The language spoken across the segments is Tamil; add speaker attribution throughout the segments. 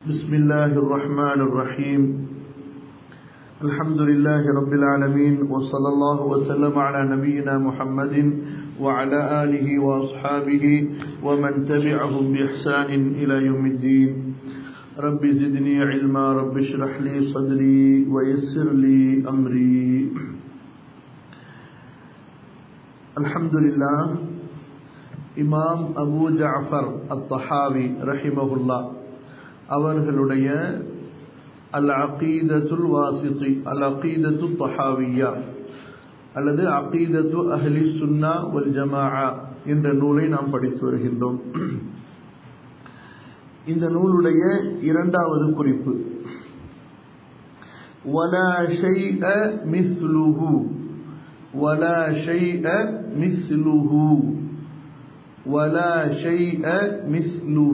Speaker 1: بسم الله الرحمن الرحيم الحمد لله رب العالمين وصلى الله وسلم على نبينا محمد وعلى آله وأصحابه ومن تبعهم بإحسان إلى يوم الدين رب زدني علما رب اشرح لي صدري ويسر لي أمري الحمد لله இமாம் அபு ஜாஃபர் அத்தஹாவி ரஹிமஹுல்லா அவர்களுடைய அல் அகீதத்துல் வாசித்தி அல் அகீதத்து தஹாவியா அல்லது அகீதத்து அஹ்லி சுன்னா வல் ஜமாஆ என்ற நூலை நாம் படித்து வருகின்றோம் இந்த நூலுடைய இரண்டாவது குறிப்பு ولا شيء مثله ولا شيء مثله ولا شيء مثله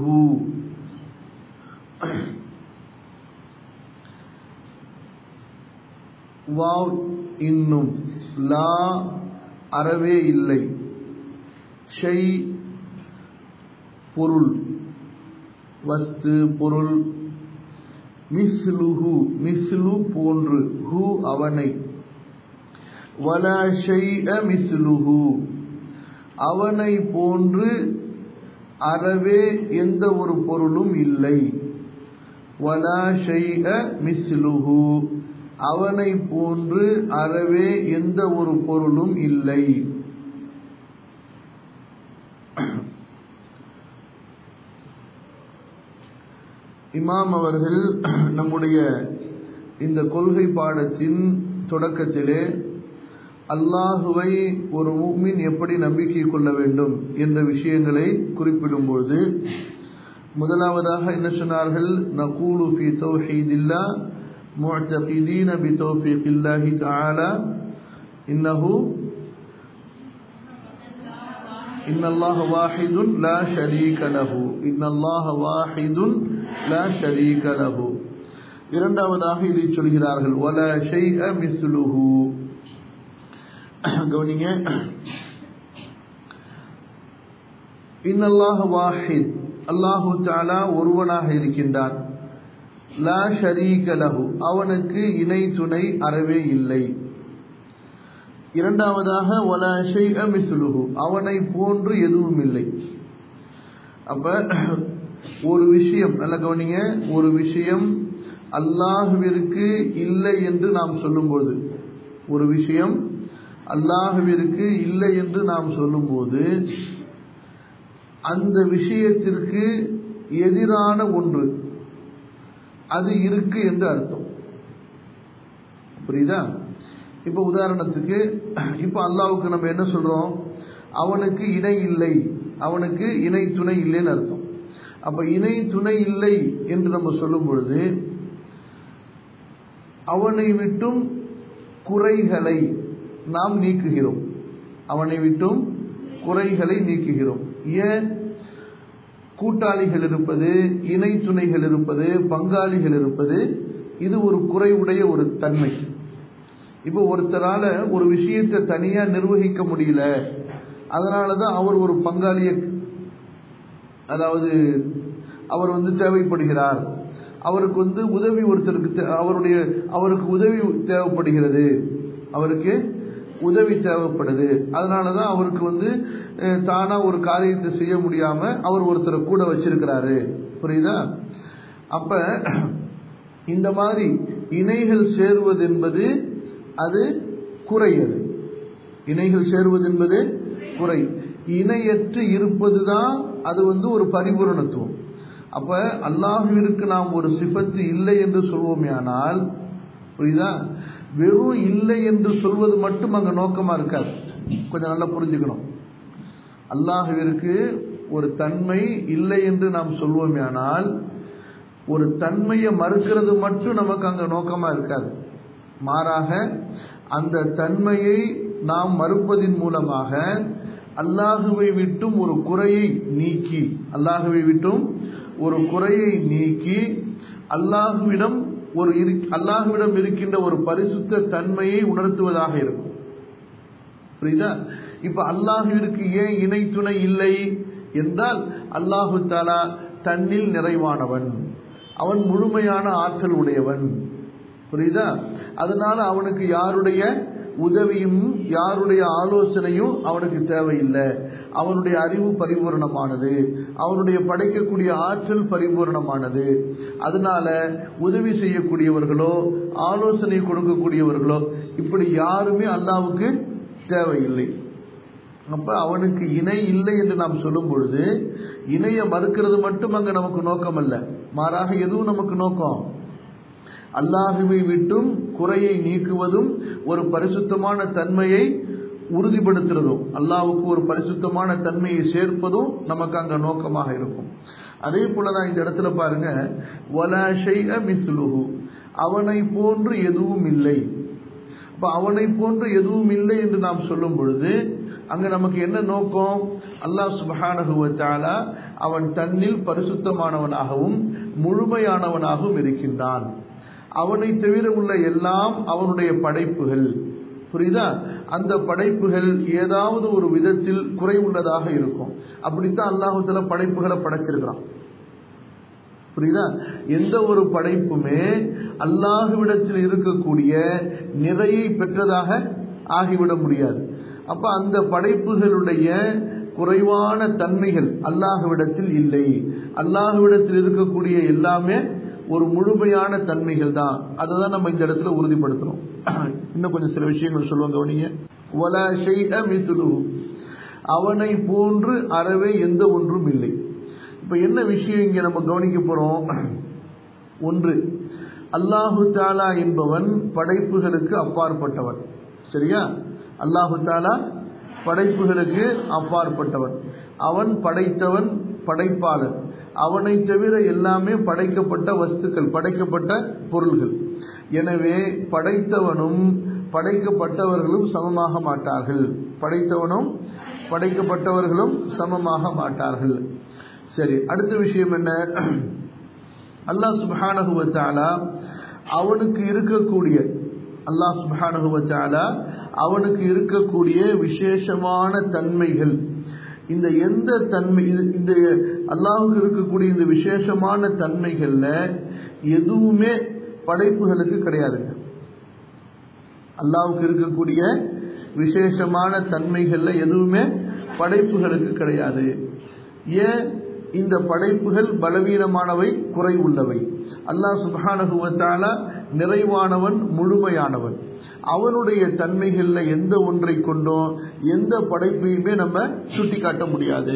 Speaker 1: வாவ் இன்னும் லா அறவே இல்லை ஷை பொருள் வஸ்து பொருள் மிஸ்லுஹு மிஸ்லு போன்று ஹு அவனை வலா ஷை மிஸ்லுஹு அவனை போன்று அறவே எந்த ஒரு பொருளும் இல்லை வலா ஷைஅ மிஸ்லுஹு அவனை போன்று அறவே எந்த ஒரு பொருளும் இல்லை இமாம் அவர்கள் நம்முடைய இந்த கொள்கை பாடத்தின் தொடக்கத்திலே அல்லாஹுவை ஒரு மூமின் எப்படி நம்பிக்கை கொள்ள வேண்டும் என்ற விஷயங்களை குறிப்பிடும்போது முதலாவதாக என்ன சொன்னார்கள் நகூலு ஃபி தௌஹீதில்லா معتقدين بتوفيق الله تعالى إنه إن الله واحد لا شريك له إن الله واحد لا شريك له இரண்டாவதாக இதை சொல்கிறார்கள் வல ஷைஅ மிஸ்லுஹு கவனிங்க இன்னல்லாஹ் வாஹித் அல்லாஹு தாலா ஒருவனாக இருக்கின்றான் லா ஷரீக லஹு அவனுக்கு இணை துணை அறவே இல்லை இரண்டாவதாக வலா ஷைஅ மிஸ்லுஹு அவனை போன்று எதுவும் இல்லை அப்ப ஒரு விஷயம் நல்ல கவனிங்க ஒரு விஷயம் அல்லாஹுவிற்கு இல்லை என்று நாம் சொல்லும்போது ஒரு விஷயம் அல்லாஹுவிற்கு இல்லை என்று நாம் சொல்லும்போது அந்த விஷயத்திற்கு எதிரான ஒன்று அது இருக்கு என்று அர்த்தம் புரியுதா இப்ப உதாரணத்துக்கு இப்ப அல்லாவுக்கு நம்ம என்ன சொல்றோம் அவனுக்கு இணை இல்லை அவனுக்கு இணை துணை இல்லைன்னு அர்த்தம் அப்ப இணை துணை இல்லை என்று நம்ம சொல்லும் பொழுது அவனை விட்டும் குறைகளை நாம் நீக்குகிறோம் அவனை விட்டும் குறைகளை நீக்குகிறோம் ஏன் கூட்டாளிகள் இருப்பது இணை துணைகள் இருப்பது பங்காளிகள் இருப்பது இது ஒரு குறைவுடைய ஒரு தன்மை இப்போ ஒருத்தரால ஒரு விஷயத்தை தனியா நிர்வகிக்க முடியல அதனாலதான் அவர் ஒரு பங்காளிய அதாவது அவர் வந்து தேவைப்படுகிறார் அவருக்கு வந்து உதவி ஒருத்தருக்கு அவருடைய அவருக்கு உதவி தேவைப்படுகிறது அவருக்கு உதவி தேவைப்படுது அதனாலதான் அவருக்கு வந்து தானா ஒரு காரியத்தை செய்ய முடியாம அவர் ஒருத்தரை கூட வச்சிருக்கிறாரு புரியுதா அப்ப இந்த மாதிரி இணைகள் சேருவது என்பது அது குறை அது இணைகள் சேருவது என்பது குறை இணையற்று இருப்பதுதான் அது வந்து ஒரு பரிபூரணத்துவம் அப்ப அல்லாஹுவிற்கு நாம் ஒரு சிபத்து இல்லை என்று சொல்வோமே ஆனால் புரியுதா வெறும் இல்லை என்று சொல்வது மட்டும் அங்க நோக்கமா இருக்காது கொஞ்சம் நல்லா புரிஞ்சுக்கணும் அல்லாஹுவிற்கு ஒரு தன்மை இல்லை என்று நாம் சொல்வோமே ஆனால் ஒரு தன்மையை மறுக்கிறது மட்டும் நமக்கு அங்க நோக்கமா இருக்காது மாறாக அந்த தன்மையை நாம் மறுப்பதின் மூலமாக அல்லாஹுவை விட்டும் ஒரு குறையை நீக்கி அல்லாஹுவை விட்டும் ஒரு குறையை நீக்கி அல்லாஹுவிடம் ஒரு அல்லாஹுவிடம் இருக்கின்ற ஒரு பரிசுத்த தன்மையை உணர்த்துவதாக இருக்கும் புரியுதா இப்ப அல்லாஹுவிற்கு ஏன் இணை துணை இல்லை என்றால் அல்லாஹு தாலா தன்னில் நிறைவானவன் அவன் முழுமையான ஆற்றல் உடையவன் புரியுதா அதனால அவனுக்கு யாருடைய உதவியும் யாருடைய ஆலோசனையும் அவனுக்கு தேவையில்லை அவனுடைய அறிவு பரிபூர்ணமானது அவனுடைய படைக்கக்கூடிய ஆற்றல் பரிபூர்ணமானது அதனால உதவி செய்யக்கூடியவர்களோ ஆலோசனை கொடுக்கக்கூடியவர்களோ இப்படி யாருமே அல்லாவுக்கு தேவையில்லை அப்ப அவனுக்கு இணை இல்லை என்று நாம் சொல்லும் பொழுது இணைய மறுக்கிறது மட்டும் அங்க நமக்கு நோக்கம் அல்ல மாறாக எதுவும் நமக்கு நோக்கம் அல்லாஹுவை விட்டும் குறையை நீக்குவதும் ஒரு பரிசுத்தமான தன்மையை உறுதிப்படுத்துறதும் அல்லாவுக்கு ஒரு பரிசுத்தமான தன்மையை சேர்ப்பதும் நமக்கு அங்க நோக்கமாக இருக்கும் அதே போலதான் இந்த இடத்துல பாருங்க மிஸ்லுஹு அவனை போன்று எதுவும் இல்லை அப்ப அவனை போன்று எதுவும் இல்லை என்று நாம் சொல்லும் பொழுது அங்க நமக்கு என்ன நோக்கம் அல்லாஹ் சுபஹானகுவத்தாலா அவன் தன்னில் பரிசுத்தமானவனாகவும் முழுமையானவனாகவும் இருக்கின்றான் அவனை தவிர உள்ள எல்லாம் அவனுடைய படைப்புகள் புரியுதா அந்த படைப்புகள் ஏதாவது ஒரு விதத்தில் குறை உள்ளதாக இருக்கும் அப்படித்தான் அல்லாஹுல படைப்புகளை படைச்சிருக்கிறான் புரியுதா எந்த ஒரு படைப்புமே அல்லாஹுவிடத்தில் இருக்கக்கூடிய நிறையை பெற்றதாக ஆகிவிட முடியாது அப்ப அந்த படைப்புகளுடைய குறைவான தன்மைகள் அல்லாஹுவிடத்தில் இல்லை அல்லாஹுவிடத்தில் இருக்கக்கூடிய எல்லாமே ஒரு முழுமையான தன்மைகள் தான் அதை தான் நம்ம இந்த இடத்துல உறுதிப்படுத்தணும் இன்னும் கொஞ்சம் சில விஷயங்கள் சொல்லுவாங்க கவனிங்க அவனை போன்று அறவே எந்த ஒன்றும் இல்லை இப்ப என்ன விஷயம் இங்க நம்ம கவனிக்க போறோம் ஒன்று அல்லாஹு தாலா என்பவன் படைப்புகளுக்கு அப்பாற்பட்டவன் சரியா அல்லாஹு தாலா படைப்புகளுக்கு அப்பாற்பட்டவன் அவன் படைத்தவன் படைப்பாளன் அவனை தவிர எல்லாமே படைக்கப்பட்ட வஸ்துக்கள் படைக்கப்பட்ட பொருள்கள் எனவே படைத்தவனும் படைக்கப்பட்டவர்களும் சமமாக மாட்டார்கள் படைத்தவனும் படைக்கப்பட்டவர்களும் சமமாக மாட்டார்கள் சரி அடுத்த விஷயம் என்ன அல்லாஹ் சுபானகுவத்தாலா அவனுக்கு இருக்கக்கூடிய அல்லாஹ் சுபானகுவத்தாலா அவனுக்கு இருக்கக்கூடிய விசேஷமான தன்மைகள் இந்த எந்த தன்மை இந்த அல்லாஹுக்கு இருக்கக்கூடிய இந்த விசேஷமான தன்மைகள்ல எதுவுமே படைப்புகளுக்கு கிடையாதுங்க அல்லாவுக்கு இருக்கக்கூடிய விசேஷமான தன்மைகள்ல எதுவுமே படைப்புகளுக்கு கிடையாது ஏன் இந்த படைப்புகள் பலவீனமானவை குறை உள்ளவை அல்லாஹ் சுபானகுவத்தால நிறைவானவன் முழுமையானவன் அவனுடைய தன்மைகள்ல எந்த ஒன்றை கொண்டும் எந்த படைப்பையுமே நம்ம சுட்டி காட்ட முடியாது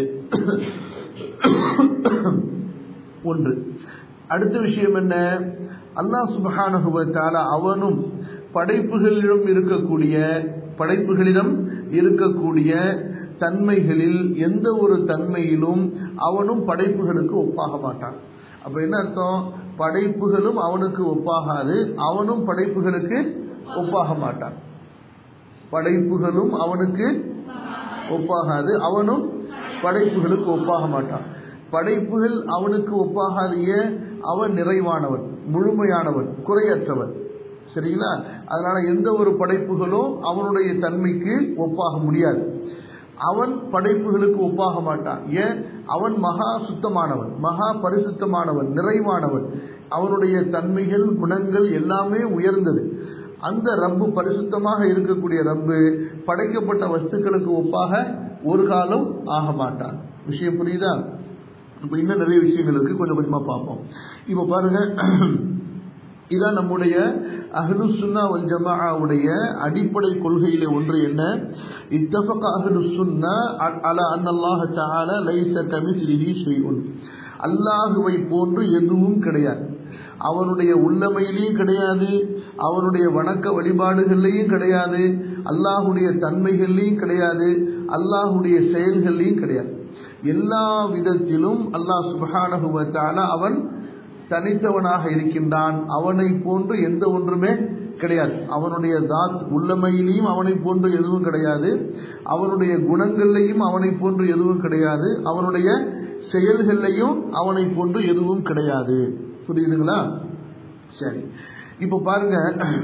Speaker 1: ஒன்று அடுத்த விஷயம் என்ன அல்லாஹ் சுபஹானகுவத்தால அவனும் படைப்புகளிடம் இருக்கக்கூடிய படைப்புகளிடம் இருக்கக்கூடிய தன்மைகளில் எந்த ஒரு தன்மையிலும் அவனும் படைப்புகளுக்கு ஒப்பாக மாட்டான் அப்ப என்ன அர்த்தம் படைப்புகளும் அவனுக்கு ஒப்பாகாது அவனும் படைப்புகளுக்கு ஒப்பாக மாட்டான் படைப்புகளும் அவனுக்கு ஒப்பாகாது அவனும் படைப்புகளுக்கு ஒப்பாக மாட்டான் படைப்புகள் அவனுக்கு ஒப்பாகாது ஏன் அவன் நிறைவானவன் முழுமையானவன் குறையற்றவன் சரிங்களா அதனால எந்த ஒரு படைப்புகளும் அவனுடைய தன்மைக்கு ஒப்பாக முடியாது அவன் படைப்புகளுக்கு ஒப்பாக மாட்டான் ஏன் அவன் மகா சுத்தமானவன் மகா பரிசுத்தமானவன் நிறைவானவன் அவனுடைய தன்மைகள் குணங்கள் எல்லாமே உயர்ந்தது அந்த ரப்பு பரிசுத்தமாக இருக்கக்கூடிய ரப்பு படைக்கப்பட்ட வஸ்துக்களுக்கு ஒப்பாக ஒரு காலம் ஆக மாட்டான் விஷயம் புரியுதா இப்ப இன்னும் நிறைய விஷயங்கள் இருக்கு கொஞ்சம் கொஞ்சமா பார்ப்போம் இப்ப பாருங்க இதான் நம்முடைய அஹ்லு சுன்னா வல் ஜமாவுடைய அடிப்படை கொள்கையில ஒன்று என்ன இத்தஃபக அஹ்லு சுன்னா அல அன்னல்லாஹ தஆலா லைஸ கமிஸ்லிஹி ஷைஉன் அல்லாஹுவை போன்று எதுவும் கிடையாது அவனுடைய உள்ளமையிலையும் கிடையாது அவனுடைய வணக்க வழிபாடுகள்லையும் கிடையாது அல்லாஹுடைய தன்மைகள்லையும் கிடையாது அல்லாஹுடைய செயல்கள்லையும் கிடையாது எல்லா விதத்திலும் அல்லாஹ் சுபஹானகுவத்தால அவன் தனித்தவனாக இருக்கின்றான் அவனை போன்று எந்த ஒன்றுமே கிடையாது அவனுடைய தாத் உள்ளமையிலையும் அவனை போன்று எதுவும் கிடையாது அவனுடைய குணங்கள்லையும் அவனை போன்று எதுவும் கிடையாது அவனுடைய செயல்கள்லையும் அவனை போன்று எதுவும் கிடையாது புரியுதுங்களா சரி இப்ப பாருங்க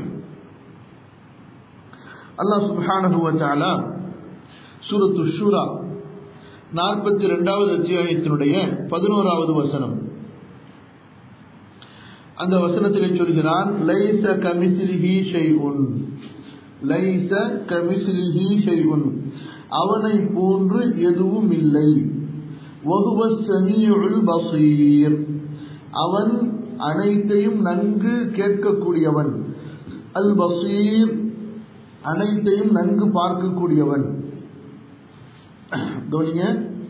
Speaker 1: அல்லாஹ் சுப்ஹானஹு வ தஆலா சூரத்து ஷூரா நாற்பத்தி ரெண்டாவது அத்தியாயத்தினுடைய பதினோராவது வசனம் அந்த வசனத்திலே சொல்கிறான் லைச கமிஸ்லிஹி ஷைஉன் லைச கமிஸ்லிஹி ஷைஉன் அவனை போன்று எதுவும் இல்லை வஹுவ ஸமீஉல் பஸீர் அவன் அனைத்தையும் நன்கு கேட்கக்கூடியவன் அல் பசீர் அனைத்தையும் நன்கு பார்க்கக்கூடியவன் கவனிங்க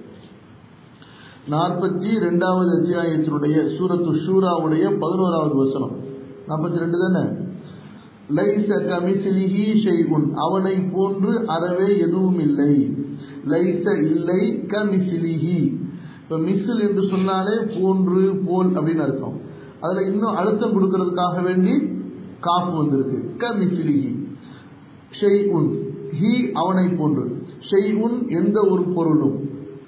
Speaker 1: நாற்பத்தி ரெண்டாவது அத்தியாயத்தினுடைய சூரத்து ஷூராவுடைய பதினோராவது வசனம் நாற்பத்தி ரெண்டு தானே லைச கமிசிலிஹி ஷெய்குன் அவனை போன்று அறவே எதுவும் இல்லை லைச இல்லை கமிசிலிஹி இப்ப மிசில் என்று சொன்னாலே போன்று போல் அப்படின்னு அர்த்தம் அதுல இன்னும் அழுத்தம் கொடுக்கறதுக்காக வேண்டி காப்பு வந்திருக்கு கமிசிலிஹி ஷெய் உன் ஹி அவனை போன்று ஷெய் உன் எந்த ஒரு பொருளும்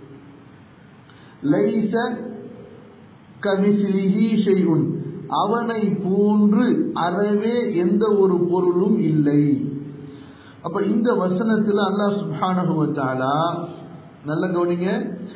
Speaker 1: லைச கமிசிலிஹி ஷெய் உன் அவனை போன்று அறவே எந்த ஒரு பொருளும் இல்லை அப்ப இந்த வசனத்தில் அல்லாஹ் சுப்ஹானஹு வ தஆலா நல்ல கவனிங்க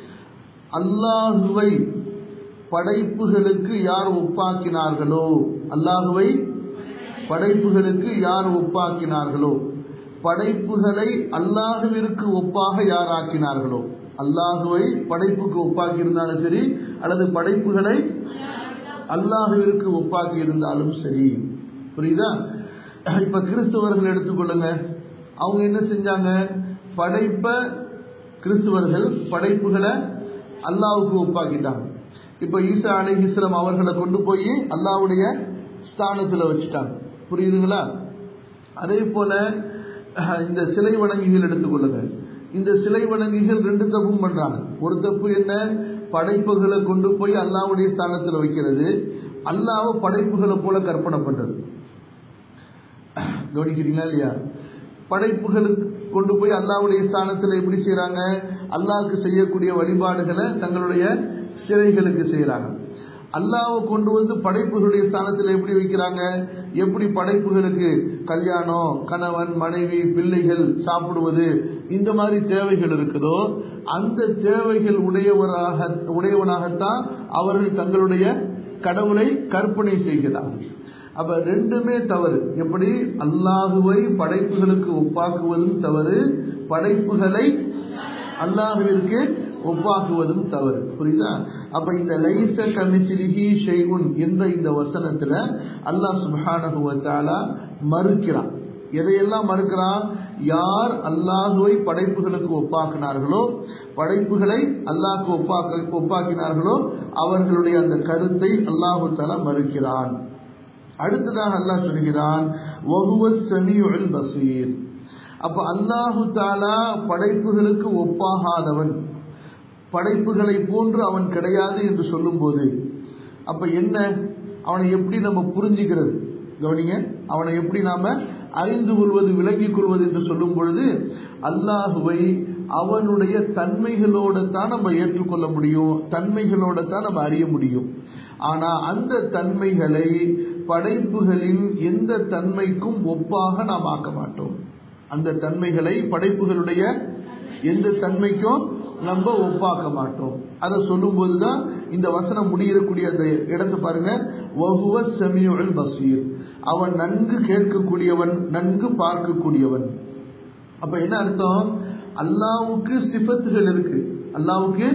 Speaker 1: அல்லாஹுவை படைப்புகளுக்கு யார் ஒப்பாக்கினார்களோ அல்லாஹுவை படைப்புகளுக்கு யார் ஒப்பாக்கினார்களோ படைப்புகளை அல்லாஹுவிற்கு ஒப்பாக யார் ஆக்கினார்களோ அல்லாஹுவை படைப்புக்கு ஒப்பாக்கி இருந்தாலும் சரி அல்லது படைப்புகளை அல்லாஹுவிற்கு ஒப்பாக்கி இருந்தாலும் சரி புரியுதா இப்ப கிறிஸ்தவர்கள் எடுத்துக்கொள்ளுங்க அவங்க என்ன செஞ்சாங்க படைப்ப கிறிஸ்தவர்கள் படைப்புகளை அல்லாவுக்கு ஒப்பாக்கிட்டாங்க இப்ப ஈசா அலி இஸ்லாம் அவர்களை கொண்டு போய் அல்லாவுடைய ஸ்தானத்துல வச்சுட்டாங்க புரியுதுங்களா அதே போல இந்த சிலை வணங்கிகள் எடுத்துக்கொள்ளுங்க இந்த சிலை வணங்கிகள் ரெண்டு தப்பும் பண்றாங்க ஒரு தப்பு என்ன படைப்புகளை கொண்டு போய் அல்லாவுடைய ஸ்தானத்தில் வைக்கிறது அல்லாவ படைப்புகளை போல கற்பனை பண்றது கவனிக்கிறீங்களா இல்லையா படைப்புகளுக்கு கொண்டு போய் அல்லாவுடைய ஸ்தானத்தில் எப்படி செய்யறாங்க அல்லாவுக்கு செய்யக்கூடிய வழிபாடுகளை தங்களுடைய சிலைகளுக்கு செய்யறாங்க அல்லாவை கொண்டு வந்து படைப்புகளுடைய ஸ்தானத்தில் எப்படி வைக்கிறாங்க எப்படி படைப்புகளுக்கு கல்யாணம் கணவன் மனைவி பிள்ளைகள் சாப்பிடுவது இந்த மாதிரி தேவைகள் இருக்குதோ அந்த தேவைகள் உடையவராக உடையவனாகத்தான் அவர்கள் தங்களுடைய கடவுளை கற்பனை செய்கிறார்கள் அப்ப ரெண்டுமே தவறு எப்படி அல்லாஹுவை படைப்புகளுக்கு ஒப்பாக்குவதும் தவறு படைப்புகளை அல்லாஹுவிற்கு ஒப்பாக்குவதும் தவறு புரியுதா அப்ப இந்த லைச கமிசிலிஹி ஷெய்குன் என்ற இந்த வசனத்துல அல்லாஹ் சுப்ஹானஹு வ தஆலா மறுக்கிறான் எதையெல்லாம் மறுக்கிறான் யார் அல்லாஹுவை படைப்புகளுக்கு ஒப்பாக்கினார்களோ படைப்புகளை அல்லாஹ்க்கு ஒப்பாக்க ஒப்பாக்கினார்களோ அவர்களுடைய அந்த கருத்தை அல்லாஹு தஆலா மறுக்கிறான் அடுத்ததாக அல்லாஹ் சொல்கிறான் வஹுவ ஸமீஉல் பஸீர் அப்ப அல்லாஹு தாலா படைப்புகளுக்கு ஒப்பாகாதவன் படைப்புகளை போன்று அவன் கிடையாது என்று சொல்லும்போது அப்ப என்ன அவனை எப்படி நம்ம புரிஞ்சுக்கிறது கவனிங்க அவனை எப்படி நாம அறிந்து கொள்வது விளங்கிக் கொள்வது என்று சொல்லும் பொழுது அல்லாஹுவை அவனுடைய தன்மைகளோட தான் நம்ம ஏற்றுக்கொள்ள முடியும் தன்மைகளோட தான் நம்ம அறிய முடியும் ஆனா அந்த தன்மைகளை படைப்புகளின் எந்த தன்மைக்கும் ஒப்பாக நாம் ஆக்க மாட்டோம் அந்த தன்மைகளை படைப்புகளுடைய எந்த தன்மைக்கும் நம்ம ஒப்பாக்க மாட்டோம் அதை சொல்லும் போதுதான் இந்த வசனம் முடியக்கூடிய அந்த இடத்தை பாருங்க வகுவ செமியுள் பசீர் அவன் நன்கு கேட்கக்கூடியவன் நன்கு பார்க்கக்கூடியவன் அப்ப என்ன அர்த்தம் அல்லாவுக்கு சிபத்துகள் இருக்கு அல்லாவுக்கு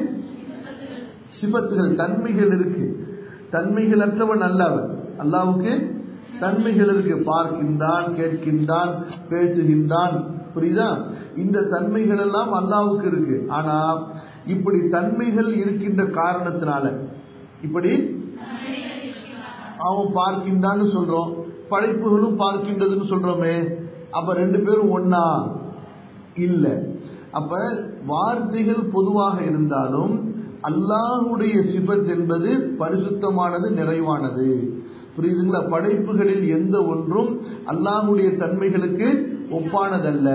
Speaker 1: சிபத்துகள் தன்மைகள் இருக்கு தன்மைகள் அற்றவன் அல்லவன் அல்லாவுக்கு தன்மைகள் இருக்கு பார்க்கின்றான் கேட்கின்றான் பேசுகின்றான் புரியுதா இந்த தன்மைகள் எல்லாம் அல்லாவுக்கு இருக்கு ஆனா இப்படி தன்மைகள் இருக்கின்ற காரணத்தினால இப்படி அவன் பார்க்கின்றான்னு சொல்றோம் படைப்புகளும் பார்க்கின்றதுன்னு சொல்றோமே அப்ப ரெண்டு பேரும் ஒன்னா இல்ல அப்ப வார்த்தைகள் பொதுவாக இருந்தாலும் அல்லாஹுடைய சிபத் என்பது பரிசுத்தமானது நிறைவானது புரியுதுங்களா படைப்புகளில் எந்த ஒன்றும் அல்லாஹுடைய தன்மைகளுக்கு ஒப்பானதல்ல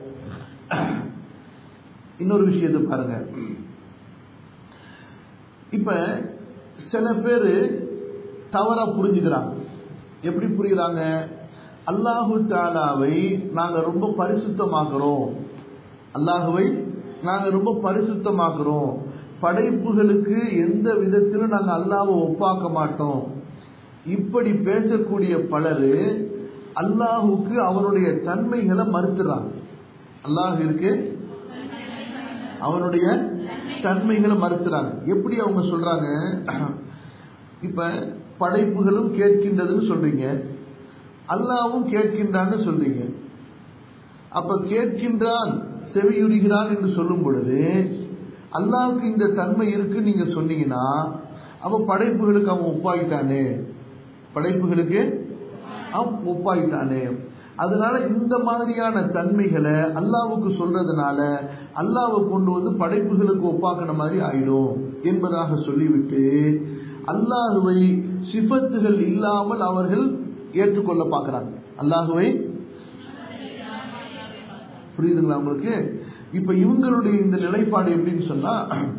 Speaker 1: இன்னொரு விஷயத்தை பாருங்க இப்ப சில பேரு தவறா புரிஞ்சுக்கிறாங்க எப்படி புரியுறாங்க அல்லாஹு தாலாவை நாங்க ரொம்ப பரிசுத்தமாக்குறோம் அல்லாஹுவை நாங்க ரொம்ப பரிசுத்தமாக்குறோம் படைப்புகளுக்கு எந்த விதத்திலும் நாங்க அல்லாவை ஒப்பாக்க மாட்டோம் இப்படி பேசக்கூடிய பலரு அல்லாஹுக்கு அவனுடைய தன்மைகளை மறுத்துறாங்க அல்லாஹ் இருக்கு அவனுடைய தன்மைகளை மறுத்துறாங்க எப்படி அவங்க சொல்றாங்க இப்ப படைப்புகளும் கேட்கின்றதுன்னு சொல்றீங்க அல்லாவும் கேட்கின்றான்னு சொல்றீங்க அப்ப கேட்கின்றான் செவியுறுகிறான் என்று சொல்லும் பொழுது அல்லாவுக்கு இந்த தன்மை இருக்கு நீங்க சொன்னீங்கன்னா அப்ப படைப்புகளுக்கு அவன் ஒப்பாயிட்டானே படைப்புகளுக்கு அவன் ஒப்பாயிட்டானே அதனால இந்த மாதிரியான தன்மைகளை அல்லாவுக்கு சொல்றதுனால அல்லாவை கொண்டு வந்து படைப்புகளுக்கு ஒப்பாக்கின மாதிரி ஆயிடும் என்பதாக சொல்லிவிட்டு அல்லாஹுவை சிபத்துகள் இல்லாமல் அவர்கள் ஏற்றுக்கொள்ள பார்க்கிறாங்க அல்லாஹுவை புரியுதுங்களா உங்களுக்கு இப்ப இவங்களுடைய இந்த நிலைப்பாடு எப்படின்னு சொன்னா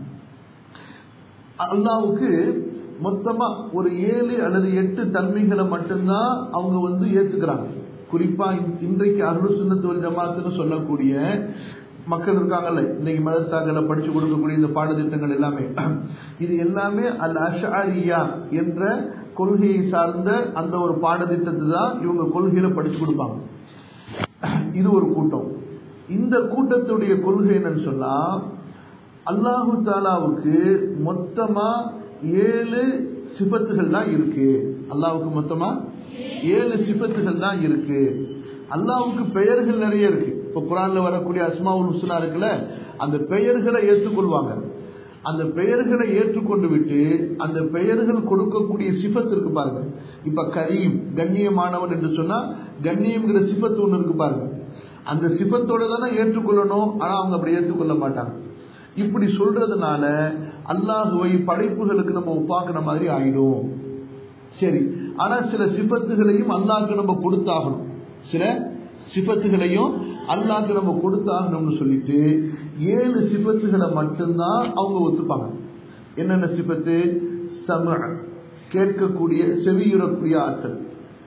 Speaker 1: அல்லாவுக்கு மொத்தமா ஒரு ஏழு அல்லது எட்டு தன்மைகளை மட்டும்தான் அவங்க வந்து ஏத்துக்கிறாங்க குறிப்பா இன்றைக்கு அருள் சுண்ணத்து ஜமாத்துன்னு சொல்லக்கூடிய மக்கள் இருக்காங்கல்ல இன்னைக்கு மதரசாக்களை படிச்சு கொடுக்கக்கூடிய இந்த பாடத்திட்டங்கள் எல்லாமே இது எல்லாமே அல் அஷாரியா என்ற கொள்கையை சார்ந்த அந்த ஒரு பாடத்திட்டத்தை தான் இவங்க கொள்கையில படிச்சு கொடுப்பாங்க இது ஒரு கூட்டம் இந்த கூட்டத்துடைய கொள்கை என்னன்னு சொன்னா அல்லாஹு தாலாவுக்கு மொத்தமா ஏழு சிபத்துகள் தான் இருக்கு அல்லாவுக்கு மொத்தமா ஏழு சிபத்துகள் தான் இருக்கு அல்லாவுக்கு பெயர்கள் நிறைய இருக்கு இப்ப குரான்ல வரக்கூடிய அஸ்மாவுல் ஹுஸ்னா இருக்குல்ல அந்த பெயர்களை ஏற்றுக்கொள்வாங்க அந்த பெயர்களை ஏற்றுக்கொண்டு விட்டு அந்த பெயர்கள் கொடுக்கக்கூடிய சிபத்து இருக்கு பாருங்க இப்ப கரீம் கண்ணியமானவன் என்று சொன்னா கண்ணியம்ங்கிற சிபத்து ஒண்ணு இருக்கு பாருங்க அந்த சிபத்தோட தானே ஏற்றுக்கொள்ளணும் ஆனா அவங்க அப்படி ஏற்றுக்கொள்ள மாட்டாங்க இப்படி சொல்றதுனால அல்லாஹுவை படைப்புகளுக்கு நம்ம ஒப்பாக்குன மாதிரி ஆயிடும் சரி ஆனா சில சிபத்துகளையும் அல்லாஹ்க்கு நம்ம கொடுத்தாகணும் சில சிபத்துகளையும் அல்லாஹ்க்கு நம்ம கொடுத்தாகணும்னு சொல்லிட்டு ஏழு சிபத்துகளை மட்டும்தான் அவங்க ஒத்துப்பாங்க என்னென்ன சிபத்து சம கேட்கக்கூடிய செவியுறக்கூடிய ஆற்றல்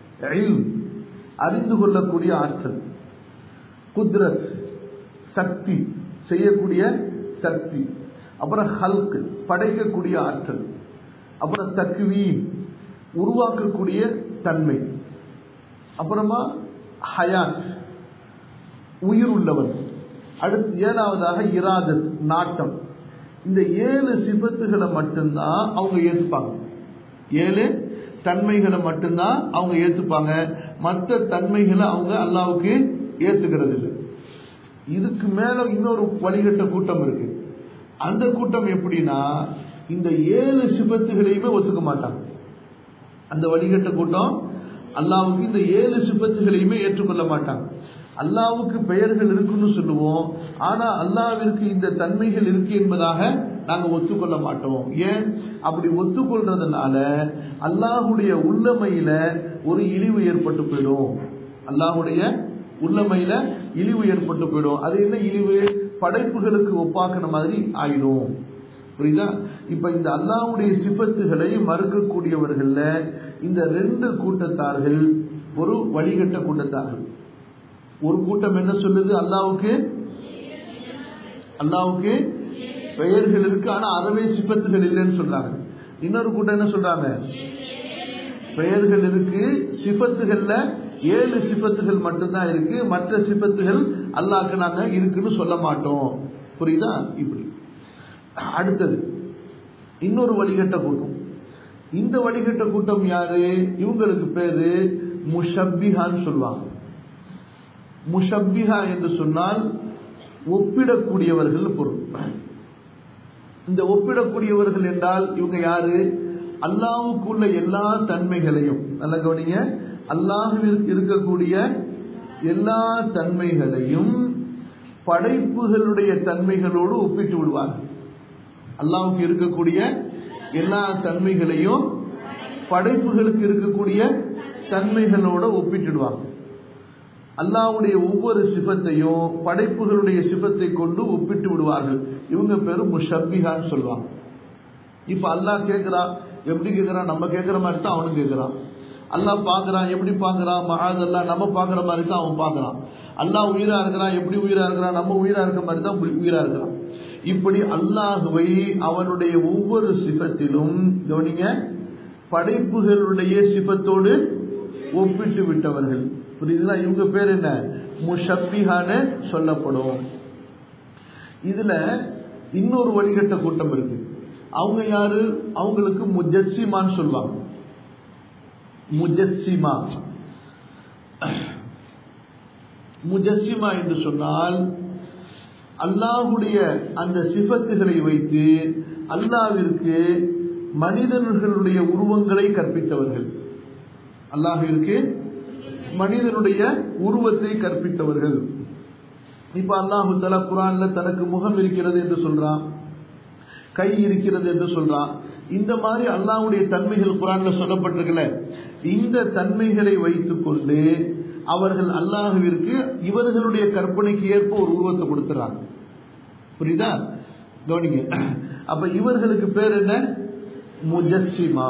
Speaker 1: அறிந்து கொள்ளக்கூடிய ஆற்றல் குத்ரத் சக்தி செய்யக்கூடிய சக்தி அப்புறம் ஹல்க் படைக்கக்கூடிய ஆற்றல் அப்புறம் தக்குவி உருவாக்கக்கூடிய தன்மை அப்புறமா ஹயாத் உயிர் உள்ளவன் அடுத்து ஏழாவதாக இராதத் நாட்டம் இந்த ஏழு சிபத்துகளை மட்டும்தான் அவங்க ஏற்றுப்பாங்க ஏழு தன்மைகளை மட்டும்தான் அவங்க ஏற்றுப்பாங்க மற்ற தன்மைகளை அவங்க அல்லாவுக்கு ஏத்துக்கிறது இல்லை இதுக்கு மேல இன்னொரு வழிகட்ட கூட்டம் இருக்கு அந்த கூட்டம் எப்படின்னா இந்த ஏழு சிபத்துகளையுமே ஒத்துக்க மாட்டாங்க அந்த வழிகட்ட கூட்டம் அல்லாவுக்கு இந்த ஏழு சிபத்துகளையுமே ஏற்றுக்கொள்ள மாட்டாங்க அல்லாவுக்கு பெயர்கள் இருக்குன்னு சொல்லுவோம் ஆனா அல்லாவிற்கு இந்த தன்மைகள் இருக்கு என்பதாக நாங்க ஒத்துக்கொள்ள மாட்டோம் ஏன் அப்படி ஒத்துக்கொள்றதுனால அல்லாஹுடைய உள்ளமையில ஒரு இழிவு ஏற்பட்டு போயிடும் அல்லாஹுடைய உள்ளமையில இழிவு ஏற்பட்டு போயிடும் அது என்ன இழிவு படைப்புகளுக்கு ஒப்பாக்குன மாதிரி ஆயிடும் புரியுதா இப்ப இந்த அல்லாவுடைய சிபத்துகளை மறுக்கக்கூடியவர்கள்ல இந்த ரெண்டு கூட்டத்தார்கள் ஒரு வழிகட்ட கூட்டத்தார்கள் ஒரு கூட்டம் என்ன சொல்லுது அல்லாவுக்கு அல்லாவுக்கு பெயர்கள் இருக்கு ஆனா அறவே சிபத்துகள் இல்லைன்னு சொல்றாங்க இன்னொரு கூட்டம் என்ன சொல்றாங்க பெயர்கள் இருக்கு சிபத்துகள்ல ஏழு சிபத்துகள் மட்டும்தான் இருக்கு மற்ற சிபத்துகள் அல்லாக்கு நாங்க இருக்குன்னு சொல்ல மாட்டோம் புரியுதா இப்படி அடுத்தது இன்னொரு வழிகட்ட கூட்டம் இந்த வழிகட்ட கூட்டம் யாரு இவங்களுக்கு பேரு முஷப்பிஹான்னு சொல்லுவாங்க முஷப்பிஹா என்று சொன்னால் ஒப்பிடக்கூடியவர்கள் பொருள் இந்த ஒப்பிடக்கூடியவர்கள் என்றால் இவங்க யாரு அல்லாவுக்குள்ள எல்லா தன்மைகளையும் நல்ல கவனிங்க அல்லாஹுவிற்கு இருக்கக்கூடிய எல்லா தன்மைகளையும் படைப்புகளுடைய தன்மைகளோடு ஒப்பிட்டு விடுவாங்க அல்லாவுக்கு இருக்கக்கூடிய எல்லா தன்மைகளையும் படைப்புகளுக்கு இருக்கக்கூடிய தன்மைகளோட ஒப்பிட்டுடுவாங்க அல்லாவுடைய ஒவ்வொரு சிபத்தையும் படைப்புகளுடைய சிபத்தை கொண்டு ஒப்பிட்டு விடுவார்கள் இவங்க பேரும் முஷப்பிகான்னு சொல்லுவாங்க இப்ப அல்லாஹ் கேட்கிறான் எப்படி கேட்கிறான் நம்ம கேட்கிற மாதிரி தான் அவனும் கேட்கிறான் அல்லாஹ் பாக்குறான் எப்படி பாக்குறான் மகாத் அல்லா நம்ம பாக்குற மாதிரி தான் அவன் பாக்குறான் அல்லாஹ் உயிரா இருக்கிறான் எப்படி உயிரா இருக்கிறான் நம்ம உயிரா இருக்க மாதிரி தான் உயிரா இருக்கிறான் இப்படி அல்லாஹுவை அவனுடைய ஒவ்வொரு சிபத்திலும் கவனிங்க படைப்புகளுடைய சிபத்தோடு ஒப்பிட்டு விட்டவர்கள் புரியுதுங்களா இவங்க பேர் என்ன முஷப்பிஹான சொல்லப்படும் இதுல இன்னொரு வழிகட்ட கூட்டம் இருக்கு அவங்க யாரு அவங்களுக்கு முஜஸ்ஸிமான்னு சொல்லுவாங்க முஜஸ்ஸிமா முஜஸ்ஸிமா என்று சொன்னால் அல்லாஹுடைய அந்த சிபத்துகளை வைத்து அல்லாவிற்கு மனிதர்களுடைய உருவங்களை கற்பித்தவர்கள் அல்லாஹிற்கு மனிதனுடைய உருவத்தை கற்பித்தவர்கள் இப்ப அல்லாஹு தலா குரான்ல தனக்கு முகம் இருக்கிறது என்று சொல்றான் கை இருக்கிறது என்று சொல்றான் இந்த மாதிரி அல்லாஹ்வுடைய தன்மைகள் குரான்ல சொல்லப்பட்டிருக்கல இந்த தன்மைகளை வைத்துக் கொண்டு அவர்கள் அல்லாஹுவிற்கு இவர்களுடைய கற்பனைக்கு ஏற்ப ஒரு உருவத்தை கொடுத்துறாங்க புரியுதா கவனிங்க அப்ப இவர்களுக்கு பேர் என்ன முஜஸ்ஸிமா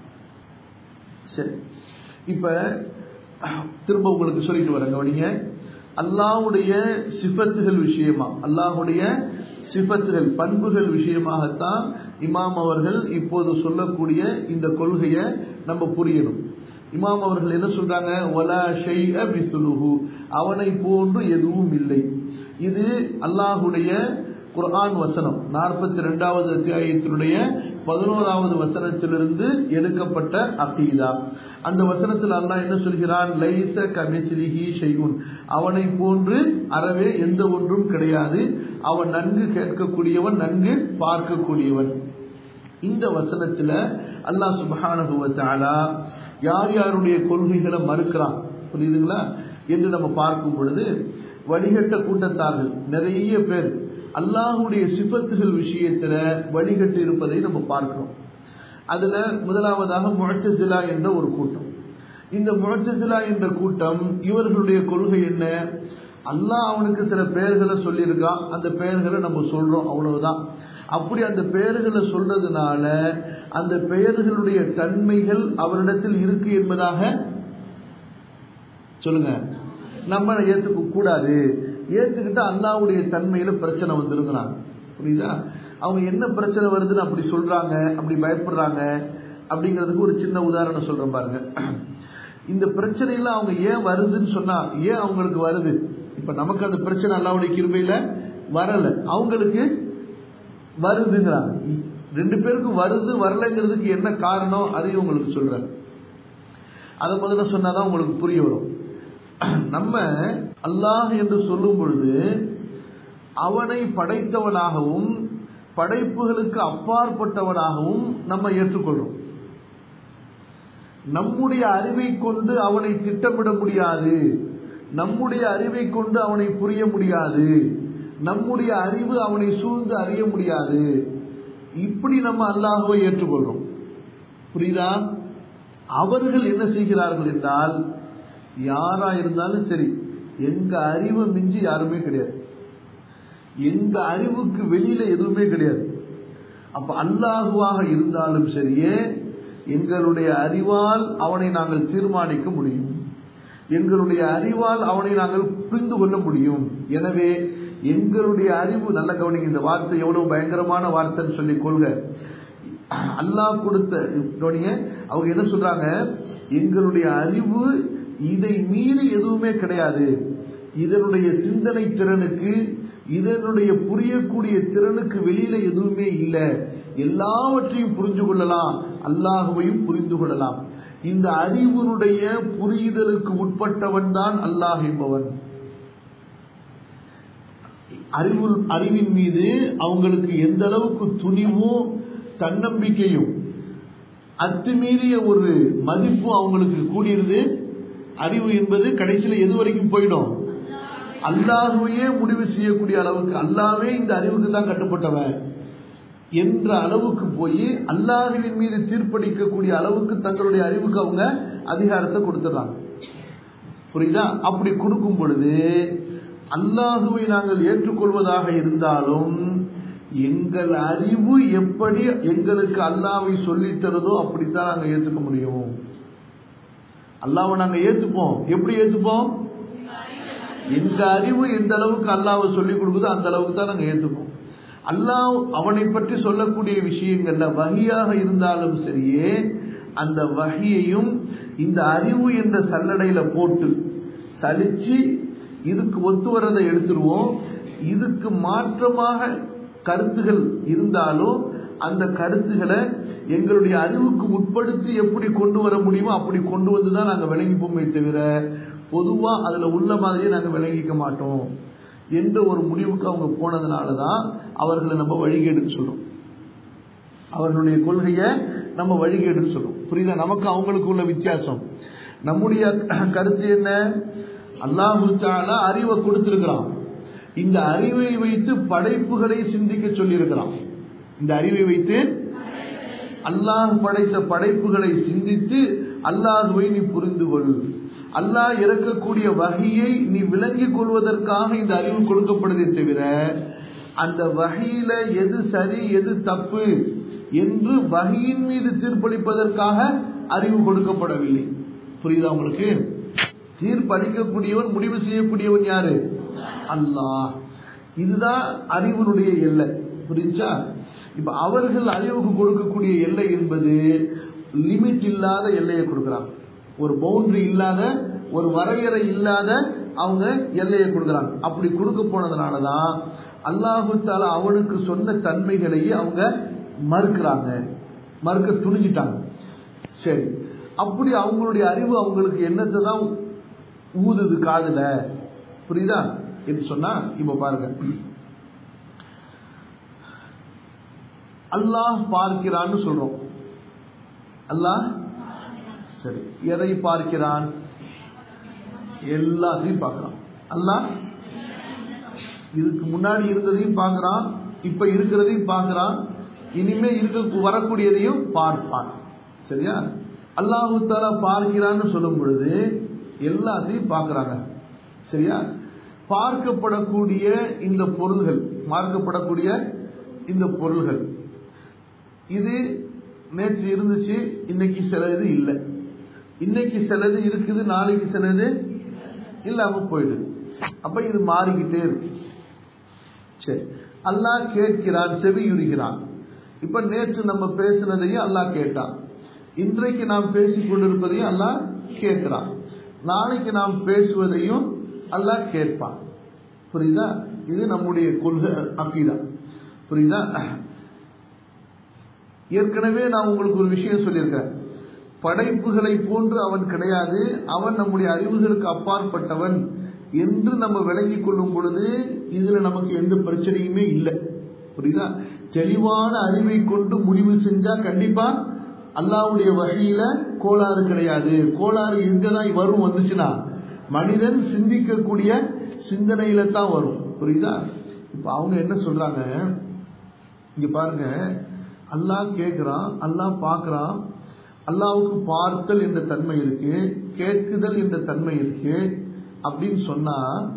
Speaker 1: சரி இப்ப திரும்ப உங்களுக்கு சொல்லிட்டு வரேன் கவனிங்க அல்லாஹ்வுடைய சிஃபத்துகள் விஷயமா அல்லாஹ்வுடைய சிஃபத்துகள் பண்புகள் விஷயமாகத்தான் இமாம் அவர்கள் இப்போது சொல்லக்கூடிய இந்த கொள்கையை நம்ம புரியணும் இமாம் அவர்கள் என்ன சொல்றாங்க வலா ஷைஅ பிசுலுஹு அவனை போன்று எதுவும் இல்லை இது அல்லாஹுடைய குர்ஆன் வசனம் நாற்பத்தி ரெண்டாவது அத்தியாயத்தினுடைய பதினோராவது வசனத்திலிருந்து எடுக்கப்பட்ட அகீதா அந்த வசனத்தில் அல்லாஹ் என்ன சொல்கிறான் லைச கமிசிலிஹி ஷைகுன் அவனை போன்று அறவே எந்த ஒன்றும் கிடையாது அவன் நன்கு கேட்கக்கூடியவன் நன்கு பார்க்கக்கூடியவன் இந்த வசனத்துல அல்லாஹ் சுபஹானஹு வ தஆலா யார் யாருடைய கொள்கைகளை மறுக்கிறான் புரியுதுங்களா என்று நம்ம பார்க்கும் பொழுது வழிகட்ட கூட்டத்தார்கள் நிறைய பேர் அல்லாஹுடைய சிபத்துகள் விஷயத்துல வழிகட்டு இருப்பதை நம்ம பார்க்கிறோம் அதுல முதலாவதாக முழத்தசிலா என்ற ஒரு கூட்டம் இந்த முழத்தசிலா என்ற கூட்டம் இவர்களுடைய கொள்கை என்ன அல்லாஹ் அவனுக்கு சில பெயர்களை சொல்லியிருக்கான் அந்த பெயர்களை நம்ம சொல்றோம் அவ்வளவுதான் அப்படி அந்த பெயர்களை சொல்றதுனால அந்த பெயர்களுடைய தன்மைகள் அவரிடத்தில் இருக்கு என்பதாக சொல்லுங்க நம்ம ஏத்துக்க கூடாது ஏத்துக்கிட்டா அல்லாவுடைய தன்மையில பிரச்சனை வந்துருங்கிறாங்க புரியுதா அவங்க என்ன பிரச்சனை வருதுன்னு அப்படி சொல்றாங்க அப்படி பயப்படுறாங்க அப்படிங்கிறதுக்கு ஒரு சின்ன உதாரணம் சொல்றேன் பாருங்க இந்த பிரச்சனையில அவங்க ஏன் வருதுன்னு சொன்னா ஏன் அவங்களுக்கு வருது இப்ப நமக்கு அந்த பிரச்சனை அல்லாவுடைய கிருபையில வரல அவங்களுக்கு வருதுங்கிறாங்க ரெண்டு பேருக்கும் வருது வரலைங்கிறதுக்கு என்ன காரணம் அதையும் உங்களுக்கு சொல்றேன் அதை முதல்ல சொன்னாதான் உங்களுக்கு புரிய வரும் நம்ம அல்லாஹ் என்று சொல்லும் பொழுது அவனை படைத்தவனாகவும் படைப்புகளுக்கு அப்பாற்பட்டவனாகவும் நம்ம ஏற்றுக்கொள்றோம் நம்முடைய அறிவை கொண்டு அவனை திட்டமிட முடியாது நம்முடைய அறிவை கொண்டு அவனை புரிய முடியாது நம்முடைய அறிவு அவனை சூழ்ந்து அறிய முடியாது இப்படி நம்ம அல்லாஹுவை ஏற்றுக்கொள்றோம் புரியுதா அவர்கள் என்ன செய்கிறார்கள் என்றால் யாரா இருந்தாலும் சரி எங்க அறிவை மிஞ்சி யாருமே கிடையாது எங்க அறிவுக்கு வெளியில எதுவுமே கிடையாது அப்ப அல்லாஹுவாக இருந்தாலும் சரியே எங்களுடைய அறிவால் அவனை நாங்கள் தீர்மானிக்க முடியும் எங்களுடைய அறிவால் அவனை நாங்கள் புரிந்து கொள்ள முடியும் எனவே எங்களுடைய அறிவு நல்ல கவனிங்க இந்த வார்த்தை எவ்வளவு பயங்கரமான வார்த்தைன்னு சொல்லி கொள்க அல்லாஹ் கொடுத்த கவனிங்க அவங்க என்ன சொல்றாங்க எங்களுடைய அறிவு இதை மீறி எதுவுமே கிடையாது இதனுடைய சிந்தனை திறனுக்கு இதனுடைய புரியக்கூடிய திறனுக்கு வெளியில எதுவுமே இல்லை எல்லாவற்றையும் புரிஞ்சு கொள்ளலாம் அல்லாஹுவையும் புரிந்து கொள்ளலாம் இந்த அறிவுனுடைய புரிதலுக்கு உட்பட்டவன் தான் அல்லாஹ் என்பவன் அறிவு அறிவின் மீது அவங்களுக்கு எந்த அளவுக்கு துணிவும் தன்னம்பிக்கையும் அத்துமீறிய ஒரு மதிப்பு அவங்களுக்கு கூடியிருது அறிவு என்பது கடைசியில எது வரைக்கும் போயிடும் அல்லாஹுவையே முடிவு செய்யக்கூடிய அளவுக்கு அல்லாவே இந்த அறிவுக்கு தான் கட்டுப்பட்டவன் என்ற அளவுக்கு போய் அல்லாஹுவின் மீது தீர்ப்பளிக்கக்கூடிய அளவுக்கு தங்களுடைய அறிவுக்கு அவங்க அதிகாரத்தை கொடுத்துடுறாங்க புரியுதா அப்படி கொடுக்கும் பொழுது அல்லாஹுவை நாங்கள் ஏற்றுக்கொள்வதாக இருந்தாலும் எங்கள் அறிவு எப்படி எங்களுக்கு அல்லாவை சொல்லித் தருதோ அப்படித்தான் நாங்கள் ஏற்றுக்க முடியும் அல்லாவை நாங்க ஏத்துப்போம் எப்படி ஏத்துப்போம் எங்க அறிவு எந்த அளவுக்கு அல்லாவை சொல்லிக் கொடுக்குதோ அந்த அளவுக்கு தான் நாங்க ஏத்துப்போம் அல்லாஹ் அவனை பற்றி சொல்லக்கூடிய விஷயங்கள்ல வகையாக இருந்தாலும் சரியே அந்த வகையையும் இந்த அறிவு என்ற சல்லடையில போட்டு சலிச்சு இதுக்கு ஒத்து வர்றதை எடுத்துருவோம் இதுக்கு மாற்றமாக கருத்துகள் இருந்தாலும் அந்த கருத்துக்களை எங்களுடைய அறிவுக்கு உட்படுத்தி எப்படி கொண்டு வர முடியுமோ அப்படி கொண்டு வந்து தான் நாங்கள் விளங்கிப்போமே தவிர பொதுவாக அதில் உள்ள மாதிரியே நாங்கள் விளங்கிக்க மாட்டோம் என்ற ஒரு முடிவுக்கு அவங்க போனதுனால தான் அவர்களை நம்ம வழிகேடுன்னு சொல்றோம் அவர்களுடைய கொள்கையை நம்ம வழிகேடுன்னு சொல்றோம் புரியுதா நமக்கு அவங்களுக்கு உள்ள வித்தியாசம் நம்முடைய கருத்து என்ன அல்லாஹு தாலா அறிவை கொடுத்திருக்கிறான் இந்த அறிவை வைத்து படைப்புகளை சிந்திக்க சொல்லியிருக்கிறான் இந்த அறிவை வைத்து அல்லாஹ் படைத்த படைப்புகளை சிந்தித்து அல்லாஹுவை நீ புரிந்து கொள் அல்லாஹ் இறக்கக்கூடிய வகையை நீ விளங்கிக் கொள்வதற்காக இந்த அறிவு கொடுக்கப்படுதே தவிர அந்த வகையில எது சரி எது தப்பு என்று வகையின் மீது தீர்ப்பளிப்பதற்காக அறிவு கொடுக்கப்படவில்லை புரியுதா உங்களுக்கு தீர்ப்பளிக்கக்கூடியவன் முடிவு செய்யக்கூடியவன் யாரு அல்லாஹ் இதுதான் அறிவனுடைய எல்லை புரிஞ்சா இப்ப அவர்கள் அறிவுக்கு கொடுக்கக்கூடிய எல்லை என்பது லிமிட் இல்லாத எல்லையை கொடுக்கிறாங்க ஒரு பவுண்டரி இல்லாத ஒரு வரையறை இல்லாத அவங்க எல்லையை கொடுக்குறாங்க அப்படி கொடுக்க போனதுனாலதான் அல்லாஹு தாலா அவனுக்கு சொன்ன தன்மைகளையே அவங்க மறுக்கிறாங்க மறுக்க துணிஞ்சிட்டாங்க சரி அப்படி அவங்களுடைய அறிவு அவங்களுக்கு என்னத்தை தான் ஊதுது காதுல புரியுதா என்று சொன்னா இப்ப பாருங்க அல்லாஹ் பார்க்கிறான்னு சொல்றோம் அல்லாஹ் சரி எதை பார்க்கிறான் எல்லாத்தையும் பார்க்கிறான் அல்லாஹ் இதுக்கு முன்னாடி இருந்ததையும் பார்க்கிறான் இப்ப இருக்கிறதையும் பார்க்கிறான் இனிமே இருக்க வரக்கூடியதையும் பார்ப்பான் சரியா அல்லாஹு தாலா பார்க்கிறான்னு சொல்லும் பொழுது எல்லாத்தையும் பார்க்கிறாங்க சரியா பார்க்கப்படக்கூடிய இந்த பொருள்கள் பார்க்கப்படக்கூடிய இந்த பொருள்கள் இது நேற்று இருந்துச்சு இன்னைக்கு சிலது இல்லை இன்னைக்கு சிலது இருக்குது நாளைக்கு சிலது இல்லாம போயிடுது அப்ப இது மாறிக்கிட்டே இருக்கு சரி அல்லாஹ் கேட்கிறான் செவியுறுகிறான் இப்ப நேற்று நம்ம பேசுனதையும் அல்லாஹ் கேட்டான் இன்றைக்கு நாம் பேசிக் கொண்டிருப்பதையும் அல்லாஹ் கேட்கிறான் நாளைக்கு நாம் பேசுவதையும் அல்லாஹ் கேட்பான் புரியுதா இது நம்முடைய கொள்கை அக்கீதா புரியுதா ஏற்கனவே நான் உங்களுக்கு ஒரு விஷயம் சொல்லியிருக்கேன் படைப்புகளை போன்று அவன் கிடையாது அவன் நம்முடைய அறிவுகளுக்கு அப்பாற்பட்டவன் என்று நம்ம விளங்கிக் கொள்ளும் பொழுது இதுல நமக்கு எந்த பிரச்சனையுமே இல்லை புரியுதா தெளிவான அறிவை கொண்டு முடிவு செஞ்சா கண்டிப்பா அல்லாவுடைய வகையில கோளாறு கிடையாது கோளாறு எங்கதான் வரும் வந்துச்சுன்னா மனிதன் சிந்திக்கக்கூடிய சிந்தனையில தான் வரும் புரியுதா இப்ப அவங்க என்ன சொல்றாங்க இங்க பாருங்க அல்லாஹ் கேட்கிறான் அல்லாஹ் பார்க்கிறான் அல்லாவுக்கு பார்த்தல் என்ற தன்மை இருக்கு கேட்குதல் என்ற தன்மை இருக்கு அப்படின்னு சொன்னா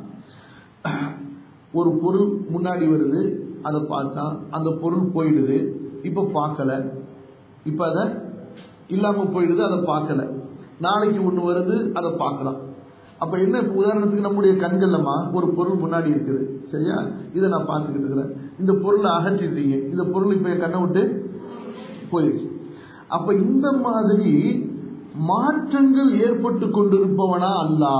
Speaker 1: ஒரு பொருள் முன்னாடி வருது அதை பார்த்தா அந்த பொருள் போயிடுது இப்ப பார்க்கல இப்ப அதை இல்லாம போயிடுது அதை பார்க்கல நாளைக்கு ஒண்ணு வருது அதை பார்க்கலாம் அப்ப என்ன இப்ப உதாரணத்துக்கு நம்முடைய கண்கள்லமா ஒரு பொருள் முன்னாடி இருக்குது சரியா இதை நான் பார்த்துக்கிட்டு இருக்கிறேன் இந்த பொருளை அகற்றிட்டீங்க இந்த பொருள் இப்ப என் கண்ணை விட்டு போயிடுச்சு அப்ப இந்த மாதிரி மாற்றங்கள் ஏற்பட்டு கொண்டிருப்பவனா அல்லா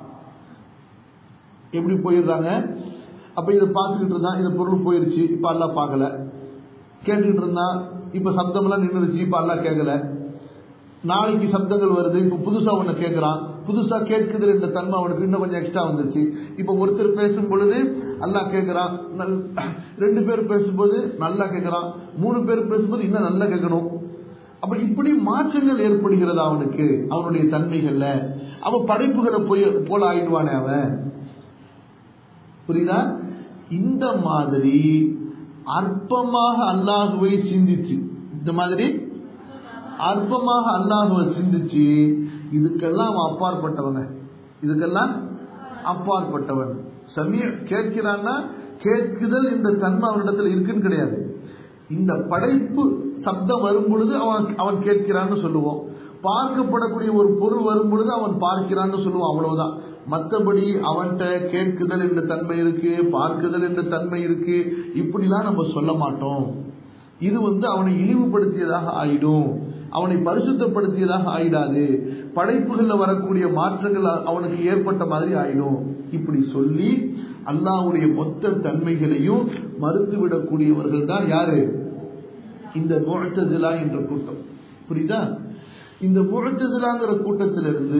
Speaker 1: எப்படி போயிடுறாங்க அப்ப இதை பார்த்துக்கிட்டு இருந்தான் இந்த பொருள் போயிருச்சு இப்ப அல்லா பார்க்கல கேட்டுக்கிட்டு இருந்தான் இப்ப சப்தம்லாம் நின்றுச்சு இப்ப அல்லா கேட்கல நாளைக்கு சப்தங்கள் வருது இப்ப புதுசா ஒண்ணு கேட்கிறான் புதுசா கேட்குது என்ற தன்மை அவனுக்கு இன்னும் கொஞ்சம் எக்ஸ்ட்ரா வந்துருச்சு இப்ப ஒருத்தர் பேசும் பொழுது நல்லா கேட்கிறான் ரெண்டு பேர் பேசும்போது நல்லா கேட்கிறான் மூணு பேர் பேசும்போது இன்னும் நல்லா கேட்கணும் அப்ப இப்படி மாற்றங்கள் ஏற்படுகிறது அவனுக்கு அவனுடைய தன்மைகள்ல அவன் படைப்புகளை போய் போல ஆயிடுவானே அவன் புரியுதா இந்த மாதிரி அற்பமாக அல்லாஹுவை சிந்திச்சு இந்த மாதிரி அற்பமாக அல்லாஹுவை சிந்திச்சு இதுக்கெல்லாம் அவன் அப்பாற்பட்டவங்க இதுக்கெல்லாம் அப்பாற்பட்டவன் சமீர் கேட்கிறான்னா கேட்குதல் இந்த தன்மை அவனிடத்தில் இருக்குன்னு கிடையாது இந்த படைப்பு சப்தம் வரும் பொழுது அவன் அவன் கேட்கிறான்னு சொல்லுவோம் பார்க்கப்படக்கூடிய ஒரு பொருள் வரும் பொழுது அவன் பார்க்கிறான்னு சொல்லுவான் அவ்வளவுதான் மற்றபடி அவன்கிட்ட கேட்குதல் என்ற தன்மை இருக்கு பார்க்குதல் என்ற தன்மை இருக்கு இப்படிலாம் நம்ம சொல்ல மாட்டோம் இது வந்து அவனை இழிவுபடுத்தியதாக ஆயிடும் அவனை பரிசுத்தப்படுத்தியதாக ஆயிடாது படைப்புகளில் வரக்கூடிய மாற்றங்கள் அவனுக்கு ஏற்பட்ட மாதிரி ஆயிடும் இப்படி சொல்லி அல்லாஹ்வுடைய மொத்த தன்மைகளையும் மறுத்துவிடக்கூடியவர்கள் தான் யாரு இந்த முழத்ததிலா என்ற கூட்டம் புரியுதா இந்த முழத்ததிலாங்கிற கூட்டத்திலிருந்து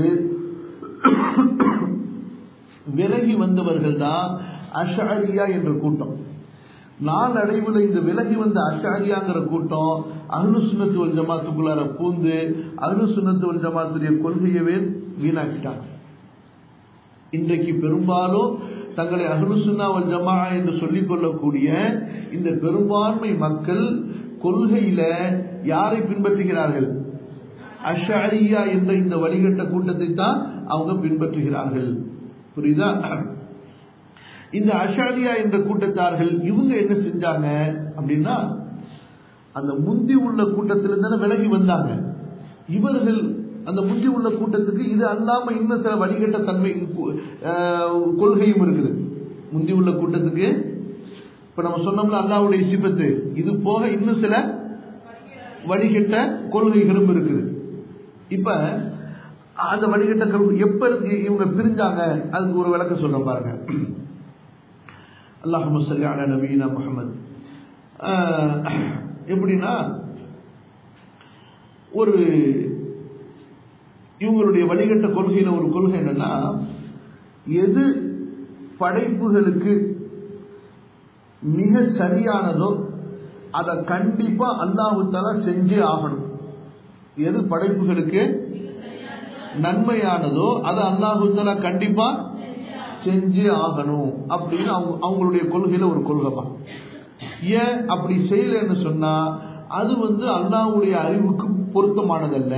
Speaker 1: விலகி வந்தவர்கள் தான் அஷாரியா என்ற கூட்டம் நாளடைவில் இந்த விலகி வந்த அஷாரியாங்கிற கூட்டம் அருணு சுனத்து வல் ஜமாத்துக்குள்ளார பூந்து அருணு சுனத்து வல் ஜமாத்துடைய கொள்கையவே வீணாக்கிட்டாங்க இன்றைக்கு பெரும்பாலும் தங்களை அஹ்லு சுன்னா வல் ஜமா என்று சொல்லிக் கொள்ளக்கூடிய இந்த பெரும்பான்மை மக்கள் கொள்கையில யாரை பின்பற்றுகிறார்கள் அஷாரியா என்ற இந்த வழிகட்ட கூட்டத்தை தான் அவங்க பின்பற்றுகிறார்கள் புரியுதா இந்த அஷாரியா என்ற கூட்டத்தார்கள் இவங்க என்ன செஞ்சாங்க அப்படின்னா அந்த முந்தி உள்ள கூட்டத்திலிருந்து விலகி வந்தாங்க இவர்கள் அந்த முந்தி உள்ள கூட்டத்துக்கு இது அல்லாம இன்னும் சில வழிகட்ட தன்மை கொள்கையும் இருக்குது முந்தி உள்ள கூட்டத்துக்கு இப்ப நம்ம சொன்னோம்னா அல்லாவுடைய சிபத்து இது போக இன்னும் சில வழிகட்ட கொள்கைகளும் இருக்குது இப்ப அந்த வழிகட்ட கொள்கை எப்ப இவங்க பிரிஞ்சாங்க அதுக்கு ஒரு விளக்கம் சொல்ற பாருங்க அல்லாஹு சல்லி அலா நபீனா முகமது எப்படின்னா ஒரு இவங்களுடைய வழிகட்ட கொள்கையில ஒரு கொள்கை என்னன்னா எது படைப்புகளுக்கு மிக சரியானதோ அதை கண்டிப்பா அல்லாஹு தாலா செஞ்சே ஆகணும் எது படைப்புகளுக்கு நன்மையானதோ அதை அல்லாஹு தாலா கண்டிப்பா செஞ்சே ஆகணும் அப்படின்னு அவங்க அவங்களுடைய கொள்கையில ஒரு கொள்கைமா ஏன் அப்படி செய்யலன்னு சொன்னா அது வந்து அல்லாஹ்வுடைய அறிவுக்கு பொருத்தமானதல்ல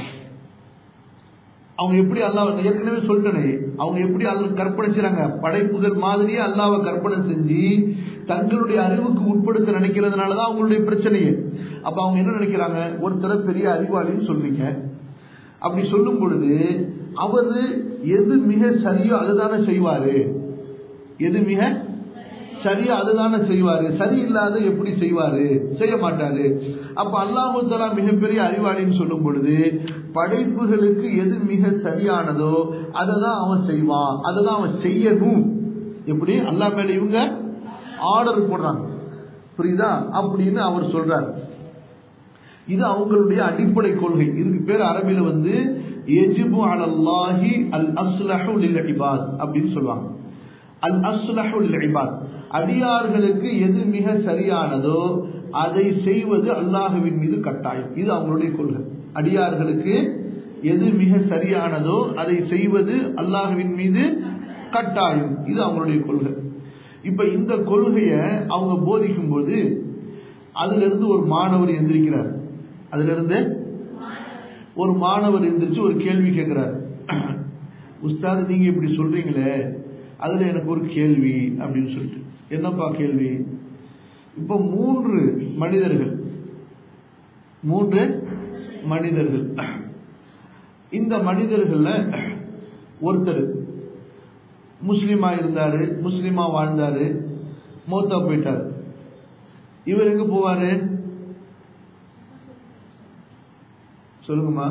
Speaker 1: அவங்க எப்படி அல்லாஹ் ஏற்கனவே சொல்லிட்டனே அவங்க எப்படி அல்ல கற்பனை செய்யறாங்க படைப்புகள் மாதிரியே அல்லாவை கற்பனை செஞ்சு தங்களுடைய அறிவுக்கு உட்படுத்த நினைக்கிறதுனாலதான் அவங்களுடைய பிரச்சனையே அப்ப அவங்க என்ன நினைக்கிறாங்க ஒருத்தர பெரிய அறிவாளின்னு சொல்றீங்க அப்படி சொல்லும் பொழுது அவரு எது மிக சரியோ அதுதானே செய்வாரு எது மிக சரியா அதுதானே செய்வாரு சரியில்லாத எப்படி செய்வாரு செய்ய மாட்டாரு அப்ப அல்லாஹு தலா மிகப்பெரிய அறிவாளின்னு சொல்லும் பொழுது படைப்புகளுக்கு எது மிக சரியானதோ அதை தான் அவன் செய்வான் அதை தான் அவன் செய்யணும் எப்படி அல்லா மேல இவங்க ஆர்டர் போடுறாங்க புரியுதா அப்படின்னு அவர் சொல்றாரு இது அவங்களுடைய அடிப்படை கொள்கை இதுக்கு பேர் அரபில வந்து எஜிபு அலல்லாஹி அல் அஸ்லஹு லில் இபாத் அப்படின்னு சொல்லுவாங்க அல் அஸ்லஹு லில் இபாத் அடியார்களுக்கு எது மிக சரியானதோ அதை செய்வது அல்லாஹுவின் மீது கட்டாயம் இது அவங்களுடைய கொள்கை அடியார்களுக்கு எது மிக சரியானதோ அதை செய்வது அல்லாஹுவின் மீது கட்டாயம் இது அவங்களுடைய கொள்கை இப்ப இந்த கொள்கையை அவங்க போதிக்கும் போது அதுல இருந்து ஒரு மாணவர் எந்திரிக்கிறார் அதுல இருந்து ஒரு மாணவர் எந்திரிச்சு ஒரு கேள்வி கேட்கிறார் உஸ்தாது நீங்க இப்படி சொல்றீங்களே அதுல எனக்கு ஒரு கேள்வி அப்படின்னு சொல்லிட்டு என்னப்பா கேள்வி இப்ப மூன்று மனிதர்கள் மூன்று மனிதர்கள் இந்த மனிதர்கள்ல ஒருத்தர் முஸ்லீமா இருந்தாரு முஸ்லீமா வாழ்ந்தாரு மௌத்தா போயிட்டாரு இவர் எங்க போவாரு சொல்லுங்கம்மா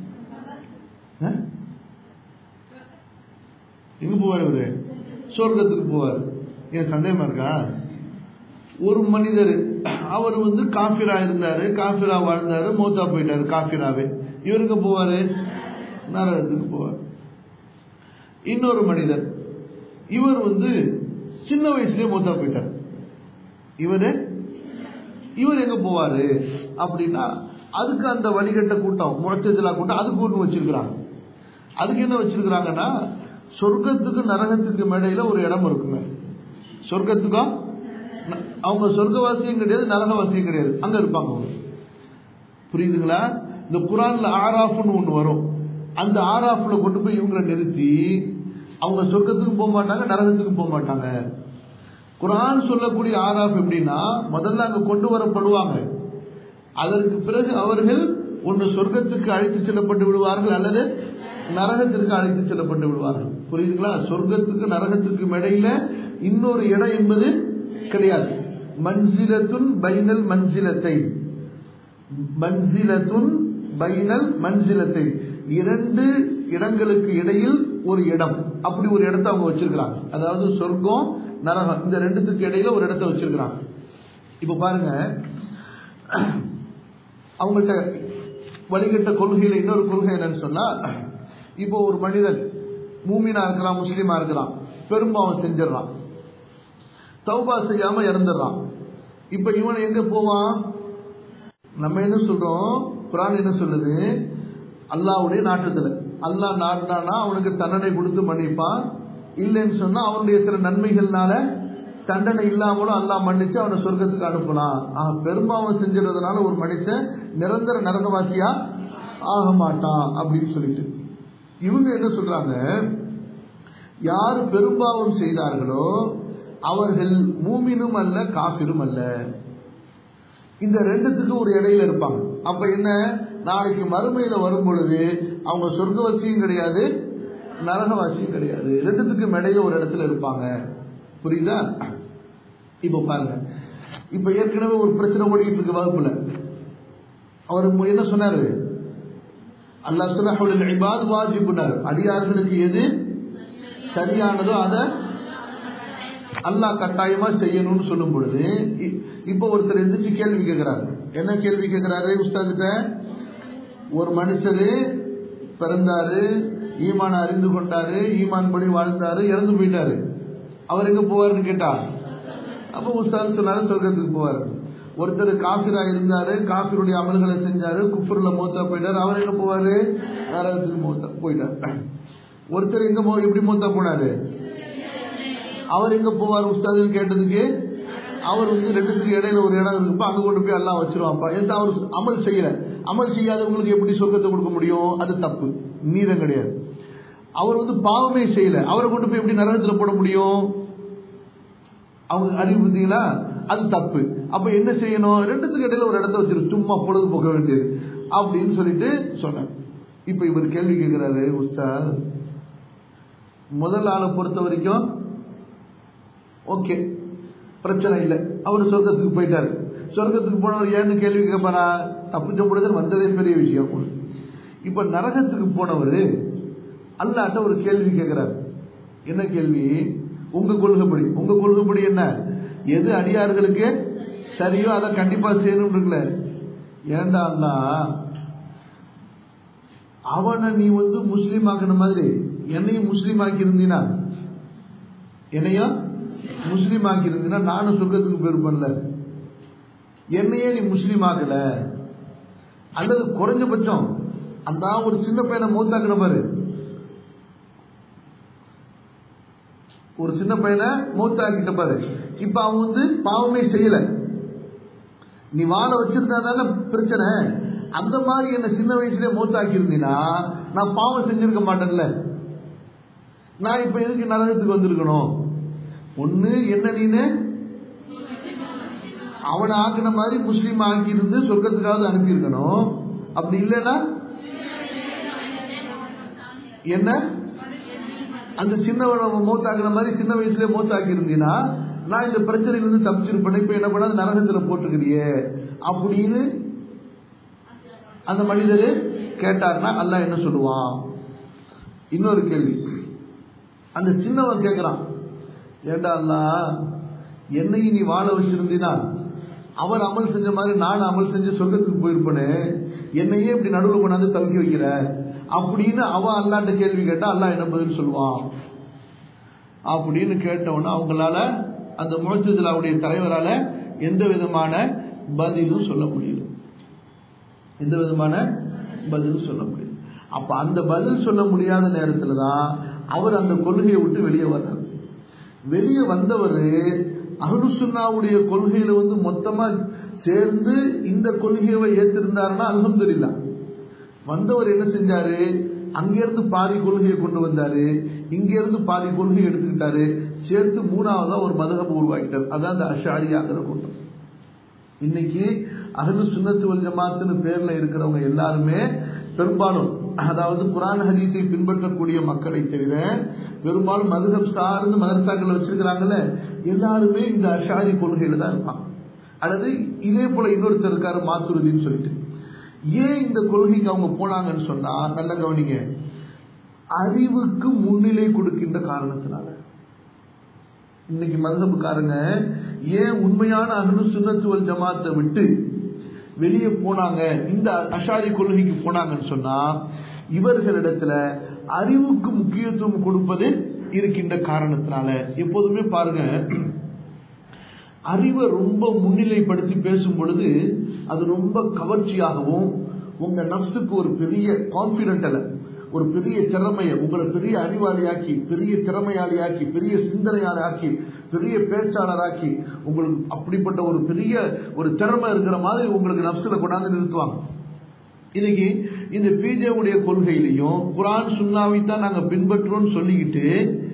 Speaker 1: எங்க போவார் இவரு சொர்க்கத்துக்கு போவார் ஏன் சந்தேகமா இருக்கா ஒரு மனிதர் அவர் வந்து காஃபிரா இருந்தாரு காஃபிரா வாழ்ந்தாரு மௌத்தா போயிட்டாரு காஃபிராவே இவருக்கு போவாரு நரகத்துக்கு போவார் இன்னொரு மனிதர் இவர் வந்து சின்ன வயசுலயே மௌத்தா போயிட்டார் இவரு இவர் எங்க போவாரு அப்படின்னா அதுக்கு அந்த வழிகட்ட கூட்டம் முழத்தஜலா கூட்டம் அதுக்கு ஒன்று வச்சிருக்கிறாங்க அதுக்கு என்ன வச்சிருக்கிறாங்கன்னா சொர்க்கத்துக்கு நரகத்துக்கு மேடையில ஒரு இடம் இருக்குங்க சொர்க்கத்துக்கும் அவங்க சொர்க்கவாசியும் கிடையாது நரகவாசியும் கிடையாது அங்க இருப்பாங்க அவங்க புரியுதுங்களா இந்த குரான்ல ஆராஃப்னு ஒன்று வரும் அந்த ஆராஃப்ல கொண்டு போய் இவங்களை நிறுத்தி அவங்க சொர்க்கத்துக்கு போக மாட்டாங்க நரகத்துக்கு போக மாட்டாங்க குரான் சொல்லக்கூடிய ஆராஃப் எப்படின்னா முதல்ல அங்க கொண்டு வரப்படுவாங்க அதற்கு பிறகு அவர்கள் ஒன்று சொர்க்கத்துக்கு அழைத்து செல்லப்பட்டு விடுவார்கள் அல்லது நரகத்திற்கு அழைத்து செல்லப்பட்டு விடுவார்கள் புரியுதுங்களா சொர்க்கத்துக்கு நரகத்துக்கு இடையில இன்னொரு இடம் என்பது கிடையாது மன்சிலத்துன் பைனல் மன்சிலத்தை மன்சிலத்துன் பைனல் மன்சிலத்தை இரண்டு இடங்களுக்கு இடையில் ஒரு இடம் அப்படி ஒரு இடத்தை அவங்க வச்சிருக்கிறாங்க அதாவது சொர்க்கம் நரகம் இந்த ரெண்டுத்துக்கு இடையில ஒரு இடத்தை வச்சிருக்கிறாங்க இப்ப பாருங்க அவங்கள்ட்ட வழிகட்ட கொள்கையில இன்னொரு கொள்கை என்னன்னு சொன்னா இப்போ ஒரு மனிதன் மூமினா இருக்கிறான் முஸ்லீமா இருக்கிறான் பெரும்பாவம் செஞ்சிடறான் தௌபா செய்யாம இறந்துடுறான் இப்ப இவன் எங்க போவான் நம்ம என்ன சொல்றோம் குரான் என்ன சொல்லுது அல்லாவுடைய நாட்டத்துல அல்லாஹ் நாட்டானா அவனுக்கு தண்டனை கொடுத்து மன்னிப்பான் இல்லைன்னு சொன்னா அவனுடைய சில நன்மைகள்னால தண்டனை இல்லாமலும் அல்லாஹ் மன்னிச்சு அவனை சொர்க்கத்துக்கு அனுப்பலாம் ஆஹ் பெரும்பாவம் செஞ்சிருந்ததுனால ஒரு மனுஷன் நிரந்தர நரகவாசியா ஆக மாட்டான் அப்படின்னு சொல்லிட்டு இவங்க என்ன சொல்றாங்க யார் பெரும்பாவம் செய்தார்களோ அவர்கள் மூமினும் அல்ல காபிரும் அல்ல இந்த ரெண்டுத்துக்கு ஒரு இடையில இருப்பாங்க அப்ப என்ன நாளைக்கு மறுமையில வரும் பொழுது அவங்க சொர்க்கவாசியும் கிடையாது நரகவாசியும் கிடையாது ரெண்டுத்துக்கும் இடையில ஒரு இடத்துல இருப்பாங்க புரியுதா இப்ப பாருங்க இப்ப ஏற்கனவே ஒரு பிரச்சனை ஓடிட்டு இருக்கு வகுப்புல அவர் என்ன சொன்னாரு அல்லா சுல்லாஹுல் இபாத் வாஜிபுனார் அடியார்களுக்கு எது சரியானதோ அதை அல்லாஹ் கட்டாயமா செய்யணும்னு சொல்லும் பொழுது இப்போ ஒருத்தர் எந்திரிச்சு கேள்வி கேட்கிறாரு என்ன கேள்வி கேட்கிறாரு உஸ்தாதிட்ட ஒரு மனுஷரு பிறந்தாரு ஈமான அறிந்து கொண்டாரு ஈமான் படி வாழ்ந்தாரு இறந்து போயிட்டாரு அவர் எங்க போவாருன்னு கேட்டா அப்ப உஸ்தாத் சொன்னாரு சொர்க்கத்துக்கு போவார் ஒருத்தர் காபிரா இருந்தாரு காபிருடைய அமல்களை செஞ்சாரு குஃபர்ல மூத்தா போயிட்டாரு அவர் எங்க போவாரு நரகத்துக்கு மூத்தா போயிட்டார் ஒருத்தர் எங்க போ எப்படி மூத்தா போனாரு அவர் எங்க போவார் உஸ்தாதுன்னு கேட்டதுக்கு அவர் வந்து ரெண்டுத்துக்கு இடையில ஒரு இடம் இருக்குப்பா அங்க கொண்டு போய் எல்லாம் வச்சிருவான்ப்பா எந்த அவர் அமல் செய்யல அமல் செய்யாதவங்களுக்கு எப்படி சொர்க்கத்தை கொடுக்க முடியும் அது தப்பு நீதம் கிடையாது அவர் வந்து பாவமே செய்யல அவரை கொண்டு போய் எப்படி நரகத்துல போட முடியும் அவங்க அறிவு பார்த்தீங்களா அது தப்பு அப்ப என்ன செய்யணும் ரெண்டுத்துக்கு இடையில ஒரு இடத்த வச்சிரு சும்மா பொழுது போக வேண்டியது அப்படின்னு சொல்லிட்டு சொன்னார் இப்ப இவர் கேள்வி கேட்கிறாரு உஸ்தாத் முதல் ஆளை பொறுத்த வரைக்கும் ஓகே பிரச்சனை இல்லை அவர் சொர்க்கத்துக்கு போயிட்டாரு சொர்க்கத்துக்கு போனவர் ஏன்னு கேள்வி கேட்பாரா தப்பிச்ச முடியாது வந்ததே பெரிய விஷயம் இப்ப நரகத்துக்கு போனவர் அல்லாட்ட ஒரு கேள்வி கேட்கிறார் என்ன கேள்வி உங்க கொள்கைப்படி உங்க கொள்கைப்படி என்ன எது அடியார்களுக்கு சரியோ அதை கண்டிப்பா செய்யணும் இருக்குல்ல ஏண்டா அல்லா அவனை நீ வந்து முஸ்லீம் ஆக்கின மாதிரி என்னையும் முஸ்லீம் ஆக்கி இருந்தீனா என்னையும் முஸ்லீம் ஆக்கி இருந்தீனா நானும் சொர்க்கத்துக்கு போயிருப்பேன்ல என்னையே நீ முஸ்லீம் ஆக்கல அல்லது குறைஞ்சபட்சம் அந்த ஒரு சின்ன பையனை மூத்தாக்கின பாரு ஒரு சின்ன பையனை மூத்தாக்கிட்ட பாரு இப்ப அவன் வந்து பாவமே செய்யல நீ வாழ வச்சிருந்தா தானே பிரச்சனை அந்த மாதிரி என்ன சின்ன வயசுல மூத்தாக்கி இருந்தீனா நான் பாவம் செஞ்சிருக்க மாட்டேன்ல நான் இப்ப எதுக்கு நரகத்துக்கு வந்திருக்கணும் ஒண்ணு என்ன நீனு அவனை ஆக்கின மாதிரி முஸ்லீம் ஆக்கி இருந்து சொர்க்கத்துக்காவது அனுப்பியிருக்கணும் அப்படி இல்லைன்னா என்ன அந்த சின்னவனை மூத்தாக்குற மாதிரி சின்ன வயசுல மூத்தாக்கி இருந்தீங்கன்னா நான் இந்த பிரச்சனையில இருந்து தப்பிச்சிருப்பேன் இப்ப என்ன பண்ண நரகத்துல போட்டுக்கிறியே அப்படின்னு அந்த மனிதர் கேட்டார்னா அல்ல என்ன சொல்லுவான் இன்னொரு கேள்வி அந்த சின்னவன் கேட்கிறான் ஏண்டா அல்லா என்னையும் நீ வாழ வச்சிருந்தீனா அவன் அமல் செஞ்ச மாதிரி நான் அமல் செஞ்சு சொர்க்கத்துக்கு போயிருப்பேனே என்னையே இப்படி நடுவில் கொண்டாந்து தவிக்க வைக்கிற அப்படின்னு அவன் அல்லாட்ட கேள்வி கேட்டா அல்லா என்ன பதில் சொல்லுவான் அப்படின்னு கேட்டவொன்னு அவங்களால அந்த முழத்துலாவுடைய தலைவரால எந்த விதமான பதிலும் சொல்ல முடியல எந்த விதமான பதிலும் சொல்ல முடியல அப்ப அந்த பதில் சொல்ல முடியாத நேரத்துல தான் அவர் அந்த கொள்கையை விட்டு வெளியே வர்றார் வெளியே வந்தவர் அஹ்லுசுன்னாவுடைய கொள்கையில வந்து மொத்தமா சேர்ந்து இந்த கொள்கையை ஏற்றிருந்தாருன்னா அல்ஹம்துலில்லா வந்தவர் என்ன செஞ்சாரு அங்கிருந்து பாதி கொள்கையை கொண்டு வந்தாரு இங்க இருந்து பாதி கொள்கையை எடுத்துக்கிட்டாரு சேர்த்து மூணாவதா ஒரு மதகப உருவாக்கிட்டார் அதான் அந்த அஷாரியாங்கிற கூட்டம் இன்னைக்கு அகலு சுண்ணத்து வல் ஜமாத்துன்னு பேர்ல இருக்கிறவங்க எல்லாருமே பெரும்பாலும் அதாவது குரான் ஹதீஸை பின்பற்றக்கூடிய மக்களை தவிர பெரும்பாலும் மதுகம் சார்ந்து மதரசாக்கள் வச்சிருக்கிறாங்கல்ல எல்லாருமே இந்த அஷாரி கொள்கையில தான் இருப்பாங்க அல்லது இதே போல இன்னொருத்தர் இருக்காரு மாத்துருதின்னு சொல்லிட்டு ஏன் இந்த கொள்கைக்கு அவங்க போனாங்கன்னு சொன்னா நல்ல கவனிங்க அறிவுக்கு முன்னிலை கொடுக்கின்ற காரணத்தினால இன்னைக்கு மதபுக்காரங்க ஏன் உண்மையான அகனு சுண்ணத்துவல் ஜமாத்தை விட்டு வெளியே போனாங்க இந்த அஷாரி கொள்கைக்கு போனாங்கன்னு சொன்னா இவர்களிடத்துல அறிவுக்கு முக்கியத்துவம் கொடுப்பது இருக்கின்ற காரணத்தினால எப்போதுமே பாருங்க அறிவை ரொம்ப முன்னிலைப்படுத்தி பேசும் பொழுது அது ரொம்ப கவர்ச்சியாகவும் உங்க நப்சுக்கு ஒரு பெரிய கான்பிடென்ட் அல்ல ஒரு பெரிய திறமையை உங்களை பெரிய அறிவாளியாக்கி பெரிய திறமையாளியாக்கி பெரிய சிந்தனையாளாக்கி பெரிய பேச்சாளராக்கி உங்களுக்கு அப்படிப்பட்ட ஒரு பெரிய ஒரு திறமை இருக்கிற மாதிரி உங்களுக்கு நப்சுல கொண்டாந்து நிறுத்துவாங்க இன்னைக்கு இந்த பிஜேவுடைய கொள்கையிலையும் குரான் சுண்ணாவை தான் நாங்க பின்பற்றோம்னு சொல்லிக்கிட்டு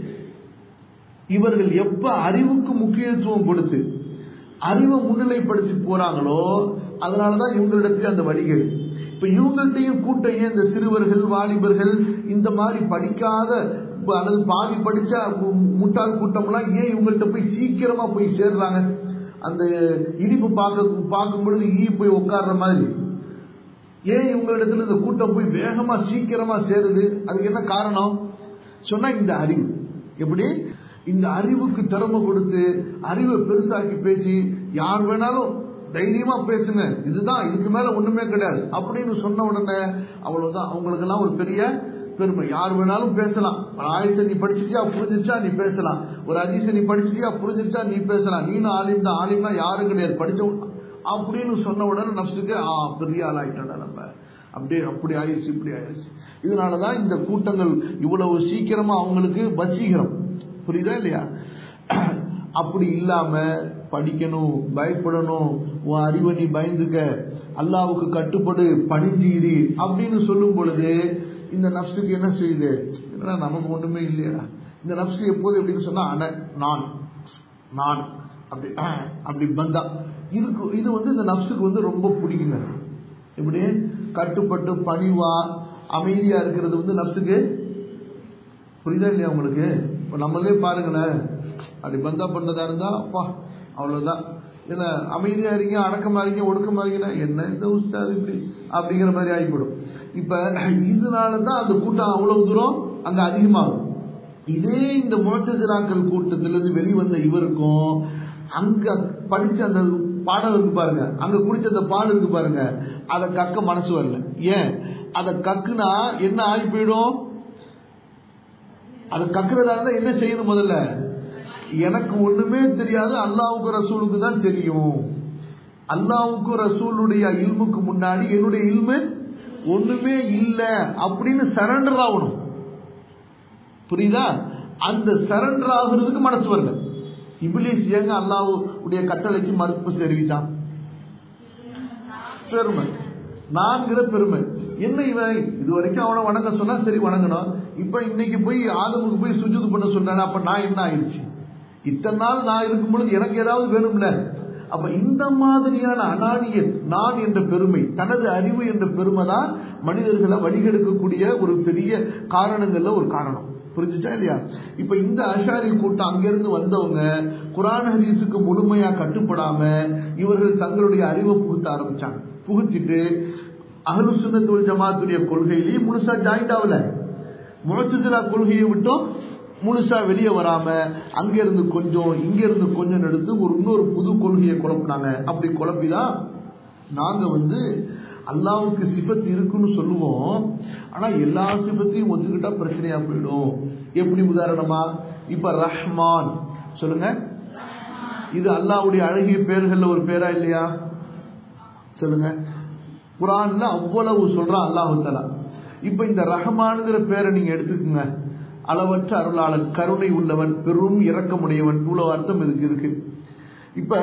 Speaker 1: இவர்கள் எப்ப அறிவுக்கு முக்கியத்துவம் கொடுத்து அறிவை முன்னிலைப்படுத்தி போறாங்களோ அதனாலதான் இவங்களிடத்துல அந்த வழிகள் இப்ப இவங்கள்ட்டையும் கூட்டம் இந்த சிறுவர்கள் வாலிபர்கள் இந்த மாதிரி படிக்காத அல்லது பாதி படிச்ச முட்டாள் கூட்டம்லாம் ஏன் இவங்கள்ட்ட போய் சீக்கிரமா போய் சேர்றாங்க அந்த இனிப்பு பார்க்க பார்க்கும் பொழுது ஈ போய் உட்கார்ற மாதிரி ஏன் இவங்களிடத்துல இந்த கூட்டம் போய் வேகமா சீக்கிரமா சேருது அதுக்கு என்ன காரணம் சொன்னா இந்த அறிவு எப்படி இந்த அறிவுக்கு திறமை கொடுத்து அறிவை பெருசாக்கி பேசி யார் வேணாலும் தைரியமா பேசுங்க இதுதான் இதுக்கு மேல ஒண்ணுமே கிடையாது அப்படின்னு சொன்ன உடனே அவ்வளவுதான் அவங்களுக்கு எல்லாம் ஒரு பெரிய பெருமை யார் வேணாலும் பேசலாம் ஆயத்தை நீ படிச்சிட்டியா புரிஞ்சிருச்சா நீ பேசலாம் ஒரு அதிசை நீ படிச்சிட்டியா புரிஞ்சிருச்சா நீ பேசலாம் நீனும் ஆலிம் தான் ஆலிம்னா யாரும் கிடையாது படிச்சவங்க அப்படின்னு சொன்ன உடனே நப்சுக்கு ஆ பெரிய ஆள் ஆயிட்டா நம்ம அப்படியே அப்படி ஆயிடுச்சு இப்படி ஆயிடுச்சு இதனாலதான் இந்த கூட்டங்கள் இவ்வளவு சீக்கிரமா அவங்களுக்கு வசீகரம் புரியுதா இல்லையா அப்படி இல்லாம படிக்கணும் பயப்படணும் உன் அறிவை நீ பயந்துக்க அல்லாவுக்கு கட்டுப்படு பணிஞ்சீரி அப்படின்னு சொல்லும் பொழுது இந்த நப்சுக்கு என்ன செய்யுது என்னடா நமக்கு ஒண்ணுமே இல்லையா இந்த நப்சு எப்போது எப்படின்னு சொன்னா அன நான் நான் அப்படி அப்படி பந்தா இதுக்கு இது வந்து இந்த நப்சுக்கு வந்து ரொம்ப பிடிக்குங்க இப்படி கட்டுப்பட்டு பணிவா அமைதியா இருக்கிறது வந்து நப்சுக்கு புரியுதா இல்லையா உங்களுக்கு இப்போ நம்மளே பாருங்களேன் அப்படி பந்தா பண்ணதா இருந்தா அப்பா அவ்வளவுதான் என்ன அமைதியா இருக்கீங்க அடக்கமா இருக்கீங்க ஒடுக்கமா இருக்கீங்கன்னா என்ன இந்த உஸ்தாது இப்படி அப்படிங்கிற மாதிரி ஆகிவிடும் இப்ப இதனாலதான் அந்த கூட்டம் அவ்வளவு தூரம் அங்க அதிகமாகும் இதே இந்த முழத்ததிராக்கள் கூட்டத்திலிருந்து வெளிவந்த இவருக்கும் அங்க படிச்ச அந்த பாடம் இருக்கு பாருங்க அங்க குடிச்ச அந்த பால் இருக்கு பாருங்க அதை கக்க மனசு வரல ஏன் அதை கக்குனா என்ன ஆகி போயிடும் அதை கக்குறதா இருந்தா என்ன செய்யணும் முதல்ல எனக்கு ஒண்ணுமே தெரியாது அல்லாவுக்கு ரசூலுக்கு தான் தெரியும் அல்லாவுக்கு ரசூலுடைய இல்முக்கு முன்னாடி என்னுடைய இல்மு ஒண்ணுமே இல்ல அப்படின்னு சரண்டர் ஆகணும் புரியுதா அந்த சரண்டர் ஆகுறதுக்கு மனசு வரல இபிலிஸ் ஏங்க அல்லாவுடைய கட்டளைக்கு மறுப்பு தெரிவிச்சான் பெருமை நான்கிற பெருமை என்ன இவன் இது வரைக்கும் அவனை வணங்க சொன்னா சரி வணங்கணும் இப்ப இன்னைக்கு போய் ஆதமுக்கு போய் சுஜூது பண்ண சொன்னானே அப்ப நான் என்ன ஆயிடுச்சு இத்தனை நாள் நான் இருக்கும் பொழுது எனக்கு ஏதாவது வேணும்ல அப்ப இந்த மாதிரியான அனானிய நான் என்ற பெருமை தனது அறிவு என்ற பெருமை தான் மனிதர்களை வழிகெடுக்கக்கூடிய ஒரு பெரிய காரணங்கள்ல ஒரு காரணம் புரிஞ்சுச்சா இல்லையா இப்ப இந்த அஷாரி கூட்டம் அங்கிருந்து வந்தவங்க குரான் ஹதீஸுக்கு முழுமையா கட்டுப்படாம இவர்கள் தங்களுடைய அறிவை புகுத்த ஆரம்பிச்சாங்க புகுத்திட்டு அகலு சுண்ணத்துல் ஜமாத்துடைய கொள்கையிலேயே முழுசா ஜாயிண்ட் ஆகல முழச்சுதிரா கொள்கையை விட்டும் முழுசா வெளியே வராம அங்க இருந்து கொஞ்சம் இங்க இருந்து கொஞ்சம் எடுத்து ஒரு இன்னொரு புது கொள்கையை குழப்பினாங்க அப்படி குழப்பிதான் நாங்க வந்து அல்லாவுக்கு சிபத்து இருக்குன்னு சொல்லுவோம் ஆனா எல்லா சிபத்தையும் ஒத்துக்கிட்டா பிரச்சனையா போயிடும் எப்படி உதாரணமா இப்ப ரஹ்மான் சொல்லுங்க இது அல்லாவுடைய அழகிய பேர்கள்ல ஒரு பேரா இல்லையா சொல்லுங்க குரான்ல அவ்வளவு சொல்றான் அல்லாஹு தலா இப்ப இந்த ரஹமானுங்கிற பேரை நீங்க எடுத்துக்கோங்க அளவற்ற அருளாளன் கருணை உள்ளவன் பெரும் இரக்கமுடையவன் இவ்வளவு அர்த்தம் இதுக்கு இருக்கு இப்ப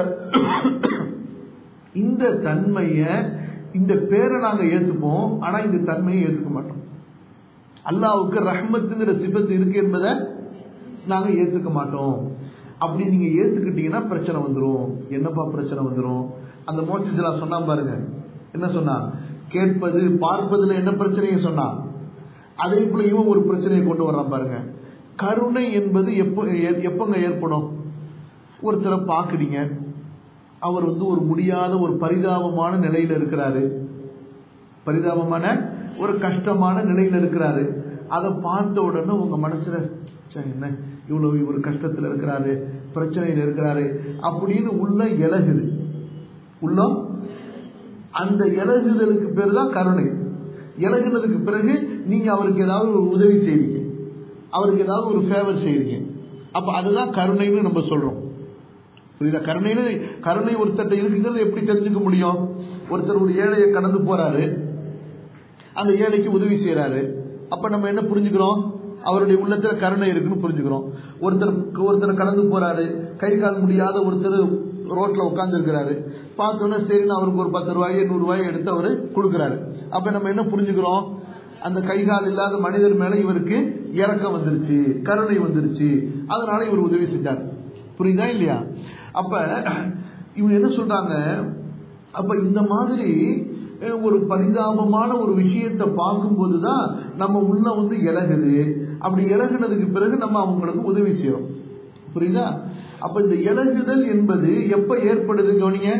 Speaker 1: இந்த தன்மைய இந்த பேரை நாங்க ஏத்துப்போம் ஆனா இந்த தன்மையை ஏத்துக்க மாட்டோம் அல்லாவுக்கு ரஹ்மத்துங்கிற சிபத்து இருக்கு என்பதை நாங்க ஏத்துக்க மாட்டோம் அப்படி நீங்க ஏத்துக்கிட்டீங்கன்னா பிரச்சனை வந்துடும் என்னப்பா பிரச்சனை வந்துடும் அந்த மோட்சஜலா சொன்னா பாருங்க என்ன சொன்னா கேட்பது பார்ப்பதுல என்ன பிரச்சனையை சொன்னா அதே போல இவன் ஒரு பிரச்சனையை கொண்டு வர்றான் பாருங்க கருணை என்பது எப்போ எப்பங்க ஏற்படும் ஒருத்தரை பாக்குறீங்க அவர் வந்து ஒரு முடியாத ஒரு பரிதாபமான நிலையில இருக்கிறாரு பரிதாபமான ஒரு கஷ்டமான நிலையில இருக்கிறாரு அதை பார்த்த உடனே உங்க மனசுல ச்சே, என்ன இவ்வளவு இவர் கஷ்டத்துல இருக்கிறாரு பிரச்சனையில இருக்கிறாரு அப்படின்னு உள்ள இலகுது உள்ளம் அந்த இலகுதலுக்கு பேர் தான் கருணை இலகுனதுக்கு பிறகு நீங்க அவருக்கு ஏதாவது ஒரு உதவி செய்றீங்க அவருக்கு ஏதாவது ஒரு ஃபேவர் செய்றீங்க அப்ப அதுதான் கருணைன்னு நம்ம சொல்றோம் புரியுதா கருணைன்னு கருணை ஒருத்தர்ட்ட இருக்குங்கிறது எப்படி தெரிஞ்சுக்க முடியும் ஒருத்தர் ஒரு ஏழையை கடந்து போறாரு அந்த ஏழைக்கு உதவி செய்யறாரு அப்ப நம்ம என்ன புரிஞ்சுக்கிறோம் அவருடைய உள்ளத்துல கருணை இருக்குன்னு புரிஞ்சுக்கிறோம் ஒருத்தர் ஒருத்தர் கடந்து போறாரு கை கால் முடியாத ஒருத்தர் ரோட்ல உட்கார்ந்து இருக்கிறாரு பார்த்தோன்னே சரின்னு அவருக்கு ஒரு பத்து ரூபாயோ நூறு ரூபாயோ எடுத்து அவரு கொடுக்குறாரு அப்ப நம்ம என்ன புரிஞ்சுக்கிறோம் அந்த கை கால் இல்லாத மனிதர் மேல இவருக்கு இறக்கம் வந்துருச்சு கருணை வந்துருச்சு அதனால இவர் உதவி செஞ்சார் புரியுதா இல்லையா அப்ப இவங்க என்ன சொல்றாங்க அப்ப இந்த மாதிரி அஹ், ஒரு பரிதாபமான ஒரு விஷயத்தை பார்க்கும்போது தான் நம்ம உள்ள வந்து இலகுது அப்படி இலகுனதுக்கு பிறகு நம்ம அவங்களுக்கு உதவி செய்யறோம் புரியுதா அப்ப இந்த இலகுதல் என்பது எப்ப ஏற்படுது கவனிங்க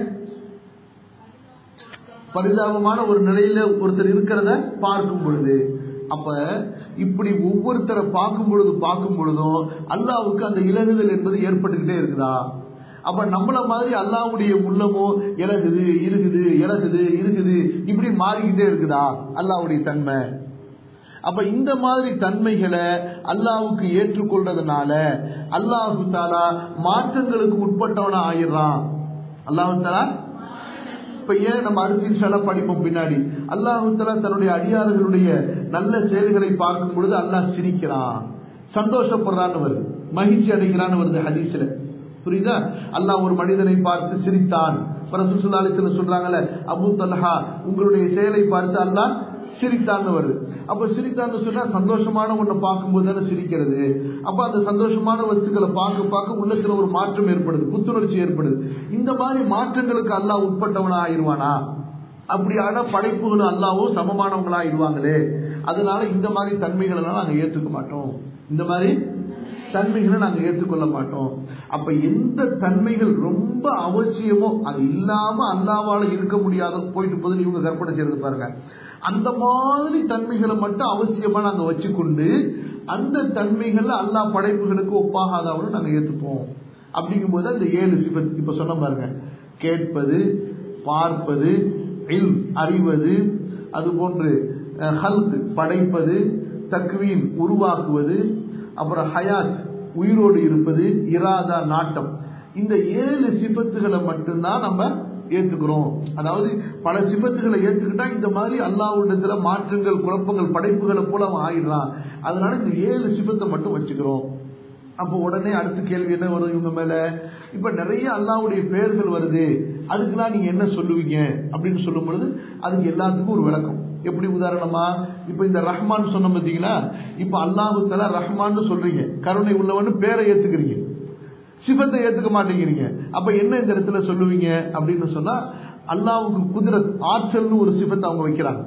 Speaker 1: பரிதாபமான ஒரு நிலையில ஒருத்தர் இருக்கிறத பார்க்கும் பொழுது அப்ப இப்படி ஒவ்வொருத்தரை பார்க்கும் பொழுது பார்க்கும் பொழுதும் அல்லாவுக்கு அந்த இலகுதல் என்பது ஏற்பட்டுக்கிட்டே இருக்குதா அப்ப நம்மள மாதிரி அல்லாவுடைய உள்ளமோ இலகுது இருக்குது இலகுது இருக்குது இப்படி மாறிக்கிட்டே இருக்குதா அல்லாவுடைய தன்மை அப்ப இந்த மாதிரி தன்மைகளை அல்லாவுக்கு ஏற்றுக்கொள்றதுனால அல்லாஹு தாலா மாற்றங்களுக்கு உட்பட்டவனா ஆயிடுறான் அல்லாஹு தாலா இப்ப ஏன் நம்ம அடுத்து இன்ஷால்லா படிப்போம் பின்னாடி அல்லாஹு தாலா தன்னுடைய அடியார்களுடைய நல்ல செயல்களை பார்க்கும் பொழுது அல்லாஹ் சிரிக்கிறான் சந்தோஷப்படுறான்னு வருது மகிழ்ச்சி அடைகிறான்னு வருது ஹதீஸ்ல புரியுதா அல்லாஹ் ஒரு மனிதனை பார்த்து சிரித்தான் ரசூலுல்லாஹி சொல்றாங்கல்ல அபூ தல்ஹா உங்களுடைய செயலை பார்த்து அல்லாஹ் சிரித்தான்னு வருது அப்ப சிரித்தான்னு சொன்னா சந்தோஷமான ஒண்ணை பார்க்கும்போது தானே சிரிக்கிறது அப்ப அந்த சந்தோஷமான வஸ்துக்களை பார்க்க பார்க்க உள்ளத்துல ஒரு மாற்றம் ஏற்படுது புத்துணர்ச்சி ஏற்படுது இந்த மாதிரி மாற்றங்களுக்கு அல்லாஹ் உட்பட்டவனா ஆயிடுவானா அப்படியான படைப்புகளும் அல்லாவும் சமமானவங்களா ஆயிடுவாங்களே அதனால இந்த மாதிரி தன்மைகளை எல்லாம் நாங்க ஏத்துக்க மாட்டோம் இந்த மாதிரி தன்மைகளை நாங்க ஏற்றுக்கொள்ள மாட்டோம் அப்ப எந்த தன்மைகள் ரொம்ப அவசியமோ அது இல்லாம அல்லாவால இருக்க முடியாத போயிட்டு போது இவங்க கற்பனை செய்யறது பாருங்க அந்த மாதிரி தன்மைகளை மட்டும் அவசியமா நாங்க வச்சுக்கொண்டு அந்த தன்மைகள்ல அல்லா படைப்புகளுக்கு ஒப்பாகாதவனும் நாங்க ஏத்துப்போம் அப்படிங்கும்போது அந்த ஏழு சிபத் இப்ப சொன்ன பாருங்க கேட்பது பார்ப்பது இல் அறிவது அது போன்று ஹல்க் படைப்பது தக்வீன் உருவாக்குவது அப்புறம் ஹயாத் உயிரோடு இருப்பது இராதா நாட்டம் இந்த ஏழு சிபத்துகளை மட்டும்தான் நம்ம ஏத்துக்கிறோம் அதாவது பல சிபத்துகளை ஏத்துக்கிட்டா இந்த மாதிரி அல்லாஹ்விடத்துல மாற்றங்கள் குழப்பங்கள் படைப்புகளை போல அவன் ஆயிடுறான் அதனால இந்த ஏழு சிபத்தை மட்டும் வச்சுக்கிறோம் அப்போ உடனே அடுத்த கேள்வி என்ன வரும் இவங்க மேல இப்ப நிறைய அல்லாவுடைய பெயர்கள் வருது அதுக்கெல்லாம் நீங்க என்ன சொல்லுவீங்க அப்படின்னு சொல்லும் பொழுது அதுக்கு எல்லாத்துக்கும் ஒரு விளக்கம் எப்படி உதாரணமா இப்ப இந்த ரஹ்மான் சொன்ன பாத்தீங்களா இப்ப அல்லாஹு தலா ரஹ்மான்னு சொல்றீங்க கருணை உள்ளவன்னு பேரை ஏத்துக்கிறீங்க சிபத்தை ஏத்துக்க மாட்டேங்கிறீங்க அப்ப என்ன இந்த இடத்துல சொல்லுவீங்க அப்படின்னு சொன்னா அல்லாவுக்கு குதிரத் ஆற்றல்னு ஒரு சிபத்தை அவங்க வைக்கிறாங்க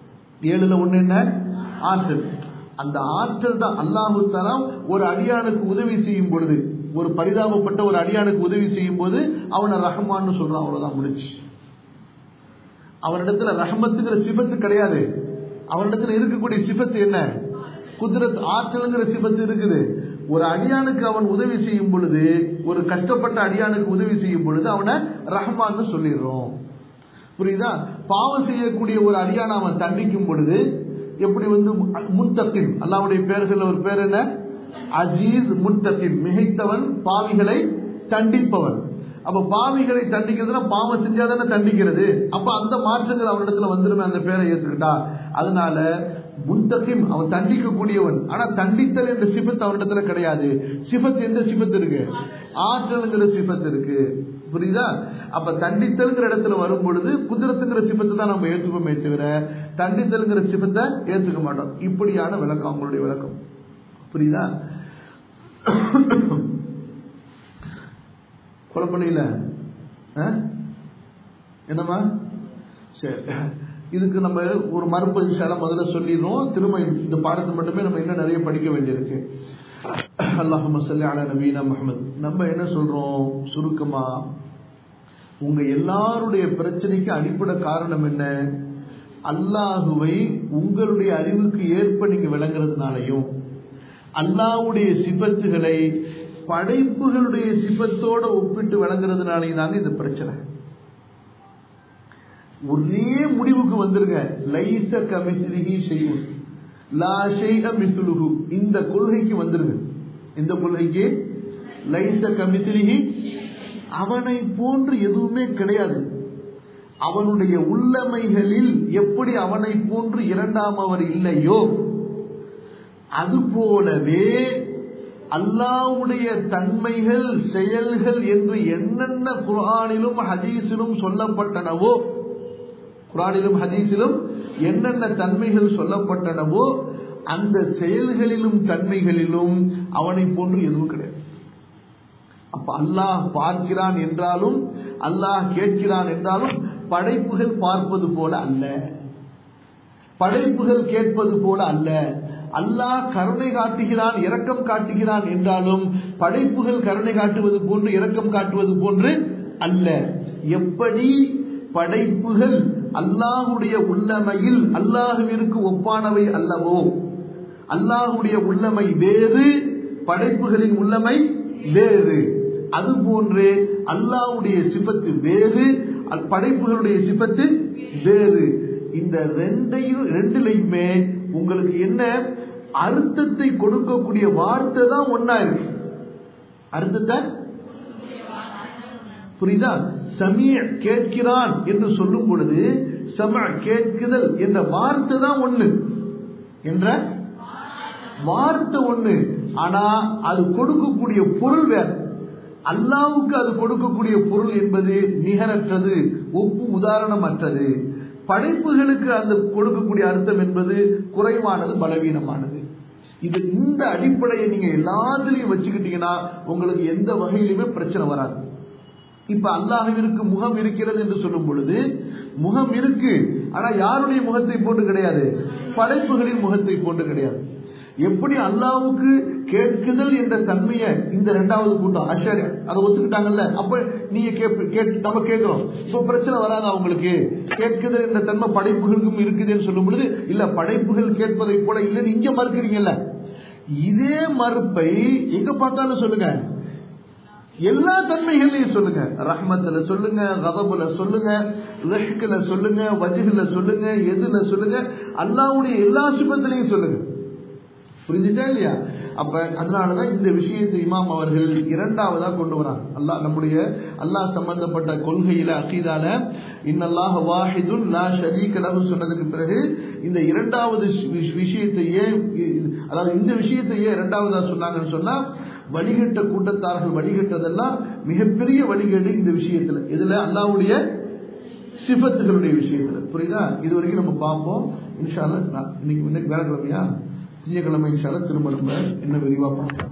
Speaker 1: ஏழுல ஒண்ணு என்ன ஆற்றல் அந்த ஆற்றல் தான் அல்லாஹு தலா ஒரு அடியானுக்கு உதவி செய்யும் பொழுது ஒரு பரிதாபப்பட்ட ஒரு அடியானுக்கு உதவி செய்யும் போது அவனை ரஹ்மான்னு சொல்றான் அவ்வளவுதான் முடிச்சு அவனிடத்துல ரஹமத்துங்கிற சிபத்து கிடையாது அவனிடத்துல இருக்கக்கூடிய சிபத்து என்ன குதிரத் ஆற்றலுங்கிற சிபத்து இருக்குது ஒரு அடியானுக்கு அவன் உதவி செய்யும் பொழுது ஒரு கஷ்டப்பட்ட அடியானுக்கு உதவி செய்யும் பொழுது அவனை ரஹ்மான்னு சொல்லிடுறோம் புரியுதா பாவம் செய்யக்கூடிய ஒரு அடியான அவன் தண்டிக்கும் பொழுது எப்படி வந்து முன்தக்கின் அல்லாவுடைய பேர்கள் ஒரு பேர் என்ன அஜீஸ் முன்தக்கின் மிகைத்தவன் பாவிகளை தண்டிப்பவன் அப்ப பாவிகளை தண்டிக்கிறதுனா பாவம் செஞ்சாதானே தண்டிக்கிறது அப்ப அந்த மாற்றங்கள் அவனிடத்துல வந்துருமே அந்த பேரை ஏற்றுக்கிட்டா அதனால முன்தக்கிம் அவன் தண்டிக்க கூடியவன் ஆனா தண்டித்தல் என்ற சிபத்து அவனிடத்துல கிடையாது சிபத்து எந்த சிபத்து இருக்கு ஆற்றலுங்கிற சிபத்து இருக்கு புரியுதா அப்ப தண்டித்தல்ங்கிற இடத்துல வரும் பொழுது குதிரத்துங்கிற சிபத்தை தான் நம்ம ஏற்றுப்போமே தவிர தண்டித்தல்ங்கிற சிபத்தை ஏத்துக்க மாட்டோம் இப்படியான விளக்கம் அவங்களுடைய விளக்கம் புரியுதா குழப்பணியில என்னம்மா சரி இதுக்கு நம்ம ஒரு மறுப்பு விஷயம் முதல்ல சொல்லிடுறோம் திரும்ப இந்த பாடத்தை மட்டுமே நம்ம இன்னும் நிறைய படிக்க வேண்டியிருக்கு அல்லாஹும சொல்லி அல நபீனா முகமது நம்ம என்ன சொல்றோம் சுருக்கமா உங்க எல்லாருடைய பிரச்சனைக்கு அடிப்படை காரணம் என்ன அல்லாஹுவை உங்களுடைய அறிவுக்கு ஏற்ப நீங்க விளங்குறதுனாலையும் அல்லாஹ்வுடைய சிபத்துகளை படைப்புகளுடைய சிபத்தோட ஒப்பிட்டு விளங்குறதுனாலையும் தாங்க இந்த பிரச்சனை ஒரே முடிவுக்கு வந்துருங்க லைச கமிஸ்லிஹி ஷைஉன் லா ஷைஅ மிஸ்லுஹு இந்த கொள்கைக்கு வந்துருங்க இந்த கொள்கைக்கு லைச கமிஸ்லிஹி அவனை போன்று எதுவுமே கிடையாது அவனுடைய உள்ளமைகளில் எப்படி அவனை போன்று இரண்டாம் அவர் இல்லையோ அதுபோலவே அல்லாவுடைய தன்மைகள் செயல்கள் என்று என்னென்ன குரானிலும் ஹதீஸிலும் சொல்லப்பட்டனவோ குரானிலும் ஹதீஸிலும் என்னென்ன தன்மைகள் சொல்லப்பட்டனவோ அந்த செயல்களிலும் தன்மைகளிலும் அவனை போன்று எதுவும் கிடையாது அப்ப அல்லாஹ் பார்க்கிறான் என்றாலும் அல்லாஹ் கேட்கிறான் என்றாலும் படைப்புகள் பார்ப்பது போல அல்ல படைப்புகள் கேட்பது போல அல்ல அல்லாஹ் கருணை காட்டுகிறான் இரக்கம் காட்டுகிறான் என்றாலும் படைப்புகள் கருணை காட்டுவது போன்று இரக்கம் காட்டுவது போன்று அல்ல எப்படி படைப்புகள் அல்லாஹுடைய உள்ளமையில் அல்லாஹுவிற்கு ஒப்பானவை அல்லவோ அல்லாஹுடைய உள்ளமை வேறு படைப்புகளின் உள்ளமை வேறு அதுபோன்று அல்லாஹ்வுடைய சிபத்து வேறு அல் படைப்புகளுடைய சிபத்து வேறு இந்த ரெண்டையும் ரெண்டுலையுமே உங்களுக்கு என்ன அர்த்தத்தை கொடுக்கக்கூடிய வார்த்தை தான் ஒன்னா இருக்கு அர்த்தத்தை புரியுதா சமீ கேட்கிறான் என்று சொல்லும் பொழுது சம கேட்குதல் என்ற வார்த்தை தான் ஒண்ணு என்ற வார்த்தை ஒண்ணு ஆனா அது கொடுக்கக்கூடிய பொருள் வேற அல்லாவுக்கு அது கொடுக்கக்கூடிய பொருள் என்பது நிகரற்றது ஒப்பு உதாரணமற்றது படைப்புகளுக்கு அந்த கொடுக்கக்கூடிய அர்த்தம் என்பது குறைவானது பலவீனமானது இது இந்த அடிப்படையை நீங்க எல்லாத்துலயும் வச்சுக்கிட்டீங்கன்னா உங்களுக்கு எந்த வகையிலுமே பிரச்சனை வராது இப்ப அல்லாஹிற்கு முகம் இருக்கிறது என்று சொல்லும் பொழுது முகம் இருக்கு ஆனா யாருடைய முகத்தை போன்று கிடையாது படைப்புகளின் முகத்தை போன்று கிடையாது எப்படி அல்லாவுக்கு கேட்குதல் என்ற தன்மையை இந்த இரண்டாவது கூட்டம் ஆச்சாரியா அதை ஒத்துக்கிட்டாங்கல்ல அப்ப நீங்க கேட்டு நம்ம கேட்கிறோம் இப்ப பிரச்சனை வராதா உங்களுக்கு கேட்குதல் என்ற தன்மை படைப்புகளுக்கும் இருக்குதுன்னு சொல்லும் பொழுது இல்ல படைப்புகள் கேட்பதை போல இல்லைன்னு இங்க மறுக்கிறீங்கல்ல இதே மறுப்பை எங்க பார்த்தாலும் சொல்லுங்க எல்லா தன்மைகளையும் சொல்லுங்க ரஹ்மத்துல சொல்லுங்க கதபுல சொல்லுங்க லஷ்குல சொல்லுங்க வஜுல சொல்லுங்க எதுல சொல்லுங்க அல்லாவுடைய எல்லா சிபத்திலையும் சொல்லுங்க புரிஞ்சுச்சா இல்லையா அப்ப அதனாலதான் இந்த விஷயத்தை இமாம் அவர்கள் இரண்டாவதா கொண்டு வராங்க அல்லாஹ் நம்முடைய அல்லாஹ் சம்பந்தப்பட்ட கொள்கையில அக்கீதால இன்னல்லாஹ் வாஹிதுன் லா ஷரீக லஹு சொன்னதுக்கு பிறகு இந்த இரண்டாவது விஷயத்தையே அதாவது இந்த விஷயத்தையே இரண்டாவதா சொன்னாங்கன்னு சொன்னா வழிகட்ட கூட்டத்தார்கள் வழிகட்டதெல்லாம் மிகப்பெரிய வழிகேடு இந்த விஷயத்துல இதுல அல்லாவுடைய சிபத்துகளுடைய விஷயத்துல புரியுதா இது வரைக்கும் நம்ம பார்ப்போம் இன்ஷால்ல இன்னைக்கு இன்னைக்கு வேலைக்கிழமையா திங்கக்கிழமை இன்ஷால்ல திரும்ப நம்ம என்ன விரிவா பார்ப்போம்